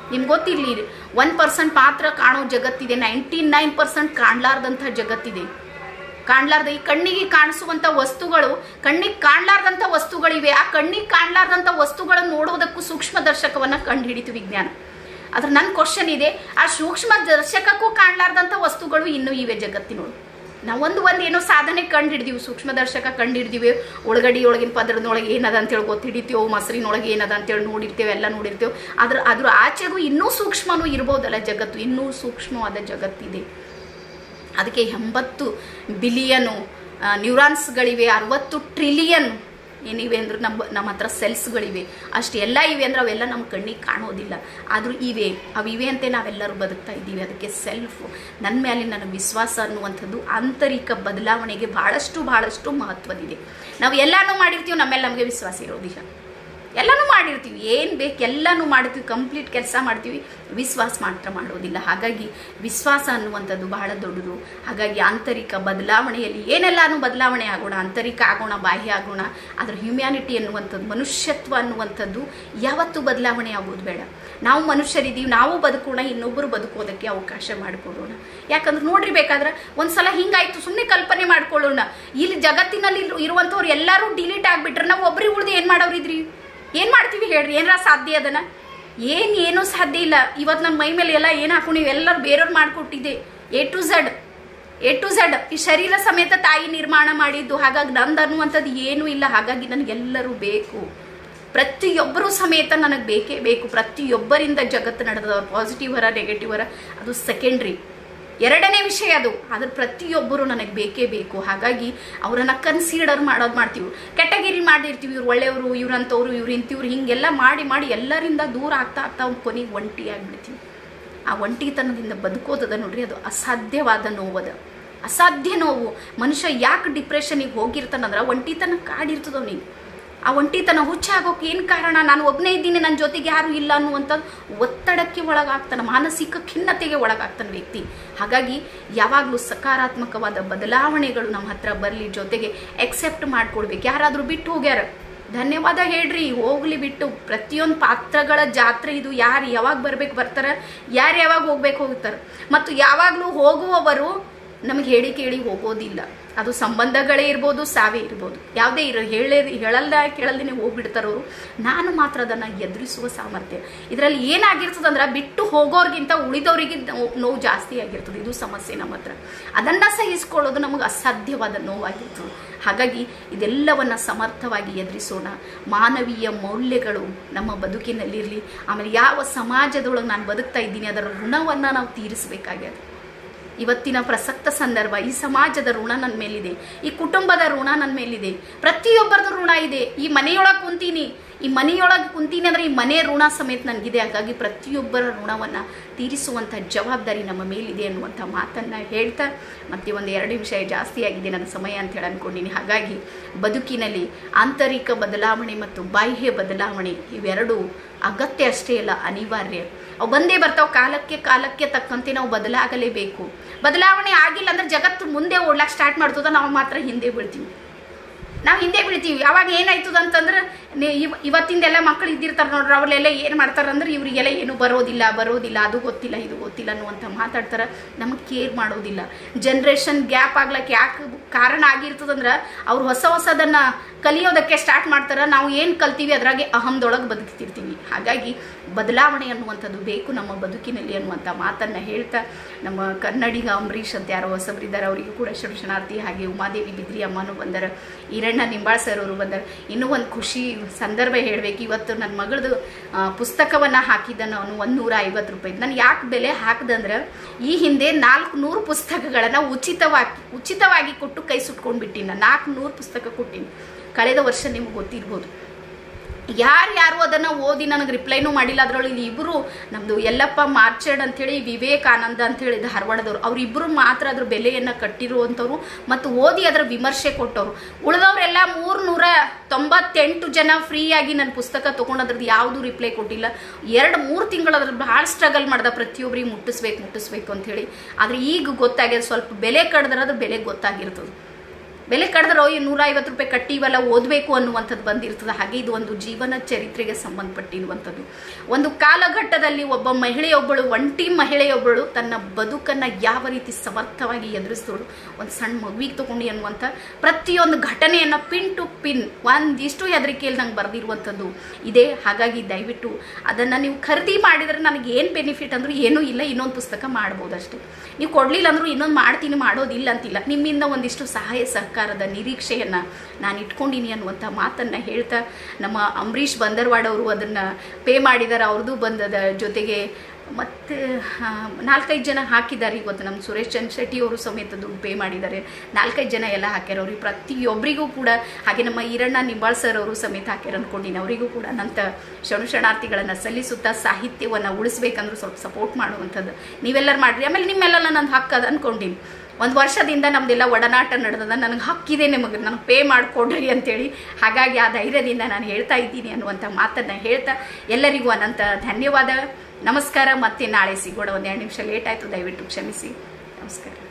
[SPEAKER 1] ನಿಮ್ಗೆ ಗೊತ್ತಿರಲಿ ಒನ್ ಪರ್ಸೆಂಟ್ ಮಾತ್ರ ಕಾಣೋ ಜಗತ್ತಿದೆ ನೈಂಟಿ ನೈನ್ ಪರ್ಸೆಂಟ್ ಕಾಣಲಾರ್ದಂಥ ಜಗತ್ತಿದೆ ಕಾಣ್ಲಾರ್ದ ಈ ಕಣ್ಣಿಗೆ ಕಾಣಿಸುವಂತ ವಸ್ತುಗಳು ಕಣ್ಣಿಗೆ ಕಾಣ್ಲಾರ್ದಂಥ ವಸ್ತುಗಳಿವೆ ಆ ಕಣ್ಣಿಗೆ ಕಾಣ್ಲಾರ್ದಂಥ ವಸ್ತುಗಳನ್ನು ನೋಡೋದಕ್ಕೂ ಸೂಕ್ಷ್ಮ ದರ್ಶಕವನ್ನ ಕಂಡು ಹಿಡಿತು ವಿಜ್ಞಾನ ಆದ್ರೆ ನನ್ನ ಕ್ವಶನ್ ಇದೆ ಆ ಸೂಕ್ಷ್ಮ ದರ್ಶಕಕ್ಕೂ ಕಾಣ್ಲಾರ್ದಂಥ ವಸ್ತುಗಳು ಇನ್ನೂ ಇವೆ ಜಗತ್ತಿನೊಳಗೆ ನಾವೊಂದು ಒಂದು ಏನೋ ಸಾಧನೆ ಕಂಡು ಹಿಡ್ದೀವಿ ಸೂಕ್ಷ್ಮ ದರ್ಶಕ ಕಂಡು ಹಿಡ್ದೀವಿ ಒಳಗಡಿ ಒಳಗಿನ ಪದರದೊಳಗೆ ಏನದ ಅಂತೇಳಿ ಗೊತ್ತು ಹಿಡಿತೀವೋ ಮೊಸರಿನೊಳಗೆ ಏನದ ಅಂತೇಳಿ ನೋಡಿರ್ತೇವೆ ಎಲ್ಲ ನೋಡಿರ್ತೇವೆ ಅದ್ರ ಅದ್ರ ಆಚೆಗೂ ಇನ್ನೂ ಸೂಕ್ಷ್ಮನೂ ಇರ್ಬೋದಲ್ಲ ಜಗತ್ತು ಇನ್ನೂ ಸೂಕ್ಷ್ಮವಾದ ಜಗತ್ತಿದೆ ಅದಕ್ಕೆ ಎಂಬತ್ತು ಬಿಲಿಯನು ನ್ಯೂರಾನ್ಸ್ಗಳಿವೆ ಅರವತ್ತು ಟ್ರಿಲಿಯನ್ ಏನಿವೆ ಅಂದ್ರೆ ನಮ್ಮ ನಮ್ಮ ಹತ್ರ ಸೆಲ್ಸ್ಗಳಿವೆ ಅಷ್ಟು ಎಲ್ಲ ಇವೆ ಅಂದ್ರೆ ಅವೆಲ್ಲ ನಮ್ಮ ಕಣ್ಣಿಗೆ ಕಾಣೋದಿಲ್ಲ ಆದರೂ ಇವೆ ಅವಿವೆ ಅಂತೆ ನಾವೆಲ್ಲರೂ ಬದುಕ್ತಾ ಇದ್ದೀವಿ ಅದಕ್ಕೆ ಸೆಲ್ಫ್ ನನ್ನ ಮೇಲೆ ನನ್ನ ವಿಶ್ವಾಸ ಅನ್ನುವಂಥದ್ದು ಆಂತರಿಕ ಬದಲಾವಣೆಗೆ ಬಹಳಷ್ಟು ಬಹಳಷ್ಟು ಮಹತ್ವದಿದೆ ನಾವು ಎಲ್ಲಾನು ಮಾಡಿರ್ತೀವಿ ನಮ್ಮ ಮೇಲೆ ನಮಗೆ ವಿಶ್ವಾಸ ಇರೋದಿಲ್ಲ ಎಲ್ಲನೂ ಮಾಡಿರ್ತೀವಿ ಏನು ಬೇಕು ಎಲ್ಲನೂ ಮಾಡ್ತೀವಿ ಕಂಪ್ಲೀಟ್ ಕೆಲಸ ಮಾಡ್ತೀವಿ ವಿಶ್ವಾಸ ಮಾತ್ರ ಮಾಡೋದಿಲ್ಲ ಹಾಗಾಗಿ ವಿಶ್ವಾಸ ಅನ್ನುವಂಥದ್ದು ಬಹಳ ದೊಡ್ಡದು ಹಾಗಾಗಿ ಆಂತರಿಕ ಬದಲಾವಣೆಯಲ್ಲಿ ಏನೆಲ್ಲಾನು ಬದಲಾವಣೆ ಆಗೋಣ ಆಂತರಿಕ ಆಗೋಣ ಬಾಹ್ಯ ಆಗೋಣ ಅದ್ರ ಹ್ಯುಮ್ಯಾನಿಟಿ ಅನ್ನುವಂಥದ್ದು ಮನುಷ್ಯತ್ವ ಅನ್ನುವಂಥದ್ದು ಯಾವತ್ತೂ ಬದಲಾವಣೆ ಆಗೋದು ಬೇಡ ನಾವು ಮನುಷ್ಯರಿದ್ದೀವಿ ನಾವು ಬದುಕೋಣ ಇನ್ನೊಬ್ಬರು ಬದುಕೋದಕ್ಕೆ ಅವಕಾಶ ಮಾಡಿಕೊಡೋಣ ಯಾಕಂದ್ರೆ ನೋಡ್ರಿ ಬೇಕಾದ್ರೆ ಒಂದ್ಸಲ ಹಿಂಗಾಯ್ತು ಸುಮ್ಮನೆ ಕಲ್ಪನೆ ಮಾಡ್ಕೊಳ್ಳೋಣ ಇಲ್ಲಿ ಜಗತ್ತಿನಲ್ಲಿ ಇರುವಂಥವ್ರು ಎಲ್ಲರೂ ಡಿಲೀಟ್ ಆಗ್ಬಿಟ್ರೆ ನಾವು ಒಬ್ರಿಗೆ ಉಳ್ದು ಏನು ಮಾಡೋರಿದ್ರಿ ಏನು ಮಾಡ್ತೀವಿ ಹೇಳ್ರಿ ಏನಾರ ಸಾಧ್ಯ ಅದನ್ನ ಏನು ಏನೂ ಸಾಧ್ಯ ಇಲ್ಲ ಇವತ್ತು ನನ್ನ ಮೈ ಮೇಲೆ ಎಲ್ಲ ಏನು ಹಾಕೊಂಡಿವಿ ಎಲ್ಲರೂ ಬೇರೆಯವ್ರು ಮಾಡಿಕೊಟ್ಟಿದ್ದೆ A to Z A to Z ಈ ಶರೀರ ಸಮೇತ ತಾಯಿ ನಿರ್ಮಾಣ ಮಾಡಿದ್ದು ಹಾಗಾಗಿ ನಂದು ಅನ್ನುವಂಥದ್ದು ಏನೂ ಇಲ್ಲ ಹಾಗಾಗಿ ನನಗೆಲ್ಲರೂ ಬೇಕು ಪ್ರತಿಯೊಬ್ಬರೂ ಸಮೇತ ನನಗೆ ಬೇಕೇ ಬೇಕು ಪ್ರತಿಯೊಬ್ಬರಿಂದ ಜಗತ್ತು ನಡೆದವರು ಪಾಸಿಟಿವ್ ವರ ನೆಗೆಟಿವ್ ವರ ಅದು ಸೆಕೆಂಡ್ರಿ ಎರಡನೇ ವಿಷಯ ಅದು ಆದ್ರೆ ಪ್ರತಿಯೊಬ್ಬರು ನನಗೆ ಬೇಕೇ ಬೇಕು ಹಾಗಾಗಿ ಅವರನ್ನ ಕನ್ಸಿಡರ್ ಮಾಡೋದು ಮಾಡ್ತೀವಿ ಕೆಟಗಿರಿ ಮಾಡಿರ್ತೀವಿ ಇವ್ರು ಒಳ್ಳೆಯವರು ಇವ್ರಂಥವ್ರು ಇವ್ರು ಇಂತಿವ್ರು ಹಿಂಗೆಲ್ಲ ಮಾಡಿ ಮಾಡಿ ಎಲ್ಲರಿಂದ ದೂರ ಆಗ್ತಾ ಆಗ್ತಾ ಅವ್ನು ಕೊನೆಗೆ ಒಂಟಿ ಆಗ್ಬಿಡ್ತೀವಿ ಆ ಒಂಟಿತನದಿಂದ ಬದುಕೋದದ ನೋಡ್ರಿ ಅದು ಅಸಾಧ್ಯವಾದ ನೋವದ ಅಸಾಧ್ಯ ನೋವು ಮನುಷ್ಯ ಯಾಕೆ ಡಿಪ್ರೆಷನಿಗೆ ಹೋಗಿರ್ತಾನಂದ್ರೆ ಒಂಟಿತನ ಕಾಡಿರ್ತದ ಅವನಿಗೆ ಆ ಒಂಟಿತನ ಹುಚ್ಚಾಗೋಕೆ ಏನು ಕಾರಣ ನಾನು ಒಬ್ಬನೇ ಇದ್ದೀನಿ ನನ್ನ ಜೊತೆಗೆ ಯಾರು ಇಲ್ಲ ಅನ್ನುವಂಥದ್ದು ಒತ್ತಡಕ್ಕೆ ಒಳಗಾಗ್ತಾನೆ ಮಾನಸಿಕ ಖಿನ್ನತೆಗೆ ಒಳಗಾಗ್ತಾನೆ ವ್ಯಕ್ತಿ ಹಾಗಾಗಿ ಯಾವಾಗಲೂ ಸಕಾರಾತ್ಮಕವಾದ ಬದಲಾವಣೆಗಳು ನಮ್ಮ ಹತ್ರ ಬರಲಿ ಜೊತೆಗೆ ಎಕ್ಸೆಪ್ಟ್ ಮಾಡ್ಕೊಡ್ಬೇಕು ಯಾರಾದರೂ ಬಿಟ್ಟು ಹೋಗ್ಯಾರ ಧನ್ಯವಾದ ಹೇಳ್ರಿ ಹೋಗ್ಲಿ ಬಿಟ್ಟು ಪ್ರತಿಯೊಂದು ಪಾತ್ರಗಳ ಜಾತ್ರೆ ಇದು ಯಾರು ಯಾವಾಗ ಬರ್ಬೇಕು ಬರ್ತಾರ ಯಾರು ಯಾವಾಗ ಹೋಗ್ಬೇಕು ಹೋಗ್ತಾರೆ ಮತ್ತು ಯಾವಾಗಲೂ ಹೋಗುವವರು ನಮಗೆ ಹೇಳಿ ಕೇಳಿ ಹೋಗೋದಿಲ್ಲ ಅದು ಸಂಬಂಧಗಳೇ ಇರ್ಬೋದು ಸಾವೇ ಇರ್ಬೋದು ಯಾವುದೇ ಇರೋ ಹೇಳೇ ಹೇಳಲ್ದ ಕೇಳಲ್ದೇ ಹೋಗ್ಬಿಡ್ತಾರವರು ನಾನು ಮಾತ್ರ ಅದನ್ನು ಎದುರಿಸುವ ಸಾಮರ್ಥ್ಯ ಇದರಲ್ಲಿ ಏನಾಗಿರ್ತದಂದ್ರೆ ಬಿಟ್ಟು ಹೋಗೋರ್ಗಿಂತ ಉಳಿದವರಿಗೆ ನೋವು ಜಾಸ್ತಿ ಆಗಿರ್ತದೆ ಇದು ಸಮಸ್ಯೆ ನಮ್ಮ ಹತ್ರ ಅದನ್ನು ಸಹಿಸ್ಕೊಳ್ಳೋದು ನಮಗೆ ಅಸಾಧ್ಯವಾದ ನೋವಾಗಿರ್ತದೆ ಹಾಗಾಗಿ ಇದೆಲ್ಲವನ್ನ ಸಮರ್ಥವಾಗಿ ಎದುರಿಸೋಣ ಮಾನವೀಯ ಮೌಲ್ಯಗಳು ನಮ್ಮ ಬದುಕಿನಲ್ಲಿರಲಿ ಆಮೇಲೆ ಯಾವ ಸಮಾಜದೊಳಗೆ ನಾನು ಬದುಕ್ತಾ ಇದ್ದೀನಿ ಅದರ ಋಣವನ್ನು ನಾವು ತೀರಿಸಬೇಕಾಗ್ಯದ ಇವತ್ತಿನ ಪ್ರಸಕ್ತ ಸಂದರ್ಭ ಈ ಸಮಾಜದ ಋಣ ನನ್ನ ಮೇಲಿದೆ ಈ ಕುಟುಂಬದ ಋಣ ನನ್ನ ಮೇಲಿದೆ ಪ್ರತಿಯೊಬ್ಬರದ್ದು ಋಣ ಇದೆ ಈ ಮನೆಯೊಳಗೆ ಕುಂತೀನಿ ಈ ಮನೆಯೊಳಗೆ ಕುಂತೀನಿ ಅಂದ್ರೆ ಈ ಮನೆ ಋಣ ಸಮೇತ ನನಗಿದೆ ಹಾಗಾಗಿ ಪ್ರತಿಯೊಬ್ಬರ ಋಣವನ್ನು ತೀರಿಸುವಂಥ ಜವಾಬ್ದಾರಿ ನಮ್ಮ ಮೇಲಿದೆ ಅನ್ನುವಂಥ ಮಾತನ್ನು ಹೇಳ್ತಾ ಮತ್ತೆ ಒಂದು ಎರಡು ವಿಷಯ ಜಾಸ್ತಿ ಆಗಿದೆ ನನ್ನ ಸಮಯ ಅಂತ ಹೇಳಿ ಅನ್ಕೊಂಡಿನಿ ಹಾಗಾಗಿ ಬದುಕಿನಲ್ಲಿ ಆಂತರಿಕ ಬದಲಾವಣೆ ಮತ್ತು ಬಾಹ್ಯ ಬದಲಾವಣೆ ಇವೆರಡು ಅಗತ್ಯ ಅಷ್ಟೇ ಅಲ್ಲ ಅನಿವಾರ್ಯ ಅವು ಬಂದೇ ಬರ್ತಾವೆ ಕಾಲಕ್ಕೆ ಕಾಲಕ್ಕೆ ತಕ್ಕಂತೆ ನಾವು ಬದಲಾಗಲೇಬೇಕು ಬದಲಾವಣೆ ಆಗಿಲ್ಲ ಅಂದ್ರೆ ಜಗತ್ತು ಮುಂದೆ ಓಡ್ಲಾಕ್ ಸ್ಟಾರ್ಟ್ ಮಾಡ್ತದ ನಾವು ಮಾತ್ರ ಹಿಂದೆ ಬೀಳ್ತೀವಿ ನಾವು ಹಿಂದೆ ಬೀಳ್ತೀವಿ ಅವಾಗ ಏನಾಯ್ತದ ಅಂತಂದ್ರೆ ನೀ- ಇವ್- ಇವತ್ತಿಂದೆಲ್ಲ ಮಕ್ಕಳು ಇದ್ದಿರ್ತಾರೆ ನೋಡ್ರಿ ಅವರೆಲ್ಲ ಏನು ಮಾಡ್ತಾರೆ ಅಂದ್ರೆ ಇವರಿಗೆಲ್ಲ ಏನು ಬರೋದಿಲ್ಲ ಬರೋದಿಲ್ಲ ಅದು ಗೊತ್ತಿಲ್ಲ ಇದು ಗೊತ್ತಿಲ್ಲ ಅನ್ನುವಂಥ ಮಾತಾಡ್ತಾರೆ ನಮಗೆ ಕೇರ್ ಮಾಡೋದಿಲ್ಲ ಜನ್ರೇಷನ್ ಗ್ಯಾಪ್ ಆಗ್ಲಕ್ಕೆ ಯಾಕೆ ಕಾರಣ ಆಗಿರ್ತದಂದ್ರೆ ಅವ್ರು ಹೊಸ ಹೊಸದನ್ನ ಕಲಿಯೋದಕ್ಕೆ ಸ್ಟಾರ್ಟ್ ಮಾಡ್ತಾರೆ ನಾವು ಏನು ಕಲ್ತೀವಿ ಅದ್ರಾಗೆ ಅಹಂದೊಳಗೆ ಬದುಕ್ತಿರ್ತೀವಿ ಹಾಗಾಗಿ ಬದಲಾವಣೆ ಅನ್ನುವಂಥದ್ದು ಬೇಕು ನಮ್ಮ ಬದುಕಿನಲ್ಲಿ ಅನ್ನುವಂಥ ಮಾತನ್ನು ಹೇಳ್ತಾ ನಮ್ಮ ಕನ್ನಡಿಗ ಅಂಬರೀಷ್ ಅಂತ ಯಾರೋ ಹೊಸಬರಿದ್ದಾರೆ ಅವರಿಗೂ ಕೂಡ ಶರಣಾರ್ಥಿ ಹಾಗೆ ಉಮಾದೇವಿ ಬಿದ್ರಿ ಅಮ್ಮನೂ ಬಂದರ ಈರಣ್ಣ ನಿಂಬಾಳ್ ಸರ್ ಅವರು ಬಂದರು ಇನ್ನೂ ಒಂದು ಖುಷಿ ಸಂದರ್ಭ ಹೇಳಬೇಕು ಇವತ್ತು ನನ್ನ ಮಗಳದು ಪುಸ್ತಕವನ್ನು ಹಾಕಿದ್ದನ್ನು ಅವನು ಒಂದು ನೂರ ಐವತ್ತು ರೂಪಾಯಿ ನಾನು ಯಾಕೆ ಬೆಲೆ ಹಾಕ್ದಂದ್ರೆ ಈ ಹಿಂದೆ ನಾಲ್ಕು ನೂರು ಪುಸ್ತಕಗಳನ್ನು ಉಚಿತವಾಗಿ ಉಚಿತವಾಗಿ ಕೊಟ್ಟು ಕೈ ಸುಟ್ಕೊಂಡು ಬಿಟ್ಟಿನಿ ನಾನು ನಾಲ್ಕು ನೂರು ಪುಸ್ತಕ ಕೊಟ್ಟಿನಿ ಕಳೆದ ವರ್ಷ ನಿಮ್ಗೆ ಗೊತ್ತಿರ್ಬೋದು ಯಾರ್ಯಾರು ಅದನ್ನು ಓದಿ ನನಗೆ ರಿಪ್ಲೈನೂ ಮಾಡಿಲ್ಲ ಅದರೊಳಗೆ ಇಬ್ಬರು ನಮ್ಮದು ಯಲ್ಲಪ್ಪ ಮಾರ್ಚೆಡ್ ಅಂಥೇಳಿ ವಿವೇಕಾನಂದ ಅಂತೇಳಿ ಧಾರವಾಡದವ್ರು ಅವರಿಬ್ಬರು ಮಾತ್ರ ಅದ್ರ ಬೆಲೆಯನ್ನು ಕಟ್ಟಿರುವಂಥವ್ರು ಮತ್ತು ಓದಿ ಅದರ ವಿಮರ್ಶೆ ಕೊಟ್ಟವರು ಉಳಿದವರೆಲ್ಲ ಮೂರ್ನೂರ ತೊಂಬತ್ತೆಂಟು ಜನ ಫ್ರೀಯಾಗಿ ನನ್ನ ಪುಸ್ತಕ ತೊಗೊಂಡು ಅದ್ರದ್ದು ಯಾವುದೂ ರಿಪ್ಲೈ ಕೊಟ್ಟಿಲ್ಲ ಎರಡು ಮೂರು ತಿಂಗಳು ಅದ್ರ ಭಾಳ ಸ್ಟ್ರಗಲ್ ಮಾಡ್ದೆ ಪ್ರತಿಯೊಬ್ಬರಿಗೆ ಮುಟ್ಟಿಸ್ಬೇಕು ಮುಟ್ಟಿಸ್ಬೇಕು ಅಂಥೇಳಿ ಆದರೆ ಈಗ ಗೊತ್ತಾಗ್ಯದ ಸ್ವಲ್ಪ ಬೆಲೆ ಕಡ್ದ್ರೆ ಅದು ಬೆಲೆ ಗೊತ್ತಾಗಿರ್ತದೆ ಬೆಲೆ ಕಳೆದ್ರೆ ಈ ನೂರ ಐವತ್ತು ರೂಪಾಯಿ ಕಟ್ಟಿವಲ್ಲ ಓದಬೇಕು ಅನ್ನುವಂಥದ್ದು ಬಂದಿರ್ತದೆ ಹಾಗೆ ಇದು ಒಂದು ಜೀವನ ಚರಿತ್ರೆಗೆ ಸಂಬಂಧಪಟ್ಟಿರುವಂಥದ್ದು ಒಂದು ಕಾಲಘಟ್ಟದಲ್ಲಿ ಒಬ್ಬ ಮಹಿಳೆಯೊಬ್ಬಳು ಒಂಟಿ ಮಹಿಳೆಯೊಬ್ಬಳು ತನ್ನ ಬದುಕನ್ನು ಯಾವ ರೀತಿ ಸಮರ್ಥವಾಗಿ ಎದುರಿಸಿದಳು ಒಂದು ಸಣ್ಣ ಮಗುವಿಗೆ ತಗೊಂಡು ಅನ್ನುವಂಥ ಪ್ರತಿಯೊಂದು ಘಟನೆಯನ್ನು ಪಿನ್ ಟು ಪಿನ್ ಒಂದಿಷ್ಟು ಹೆದರಿಕೆಯಲ್ಲಿ ನಂಗೆ ಬರೆದಿರುವಂಥದ್ದು ಇದೆ ಹಾಗಾಗಿ ದಯವಿಟ್ಟು ಅದನ್ನು ನೀವು ಖರೀದಿ ಮಾಡಿದರೆ ನನಗೆ ಏನು ಬೆನಿಫಿಟ್ ಅಂದ್ರೆ ಏನೂ ಇಲ್ಲ ಇನ್ನೊಂದು ಪುಸ್ತಕ ಮಾಡ್ಬೋದು ಅಷ್ಟೇ ನೀವು ಕೊಡಲಿಲ್ಲ ಅಂದರೂ ಇನ್ನೊಂದು ಮಾಡ್ತೀನಿ ಮಾಡೋದಿಲ್ಲ ಅಂತಿಲ್ಲ ನಿಮ್ಮಿಂದ ಒಂದಿಷ್ಟು ಸಹಾಯ ಸಹಕಾರದ ನಿರೀಕ್ಷೆಯನ್ನು ನಾನು ಇಟ್ಕೊಂಡಿನಿ ಅನ್ನುವಂಥ ಮಾತನ್ನು ಹೇಳ್ತಾ ನಮ್ಮ ಅಂಬರೀಷ್ ಬಂದರ್ವಾಡ್ ಅವರು ಅದನ್ನು ಪೇ ಮಾಡಿದ್ದಾರೆ ಅವ್ರದ್ದು ಬಂದದ ಜೊತೆಗೆ ಮತ್ತು ನಾಲ್ಕೈದು ಜನ ಹಾಕಿದ್ದಾರೆ ಇವತ್ತು ನಮ್ಮ ಸುರೇಶ್ ಚಂದ್ರ ಶೆಟ್ಟಿ ಅವರು ಸಮೇತ ದುಡ್ಡು ಪೇ ಮಾಡಿದ್ದಾರೆ ನಾಲ್ಕೈದು ಜನ ಎಲ್ಲ ಹಾಕ್ಯಾರ ಅವ್ರಿಗೆ ಪ್ರತಿಯೊಬ್ಬರಿಗೂ ಕೂಡ ಹಾಗೆ ನಮ್ಮ ಈರಣ್ಣ ನಿಂಬಾಳ್ ಸರ್ ಅವರು ಸಮೇತ ಹಾಕ್ಯಾರ ಅಂದ್ಕೊಂಡಿನಿ ಅವರಿಗೂ ಕೂಡ ನಂತ ಶರಣು ಶರಣಾರ್ಥಿಗಳನ್ನು ಸಲ್ಲಿಸುತ್ತಾ ಸಾಹಿತ್ಯವನ್ನು ಉಳಿಸ್ಬೇಕಂದ್ರೂ ಸ್ವಲ್ಪ ಸಪೋರ್ಟ್ ಮಾಡುವಂಥದ್ದು ನೀವೆಲ್ಲರೂ ಮಾಡಿರಿ ಆಮೇಲೆ ನಿಮ್ಮೆಲ್ಲ ನಂದು ಹಕ್ಕದ ಅಂದ್ಕೊಂಡಿನಿ ಒಂದು ವರ್ಷದಿಂದ ನಮ್ದೆಲ್ಲ ಒಡನಾಟ ನಡೆದದ ನನಗೆ ಹಕ್ಕಿದೆ ನಿಮಗೆ ನನಗೆ ಪೇ ಮಾಡಿಕೊಡ್ರಿ ಅಂತೇಳಿ ಹಾಗಾಗಿ ಆ ಧೈರ್ಯದಿಂದ ನಾನು ಹೇಳ್ತಾ ಇದ್ದೀನಿ ಅನ್ನುವಂಥ ಮಾತನ್ನು ಹೇಳ್ತಾ ಎಲ್ಲರಿಗೂ ಅನಂತ ಧನ್ಯವಾದ ನಮಸ್ಕಾರ ಮತ್ತೆ ನಾಳೆ ಸಿಗೋಣ ಒಂದು ಎರಡು ನಿಮಿಷ ಲೇಟ್ ಆಯಿತು ದಯವಿಟ್ಟು ಕ್ಷಮಿಸಿ ನಮಸ್ಕಾರ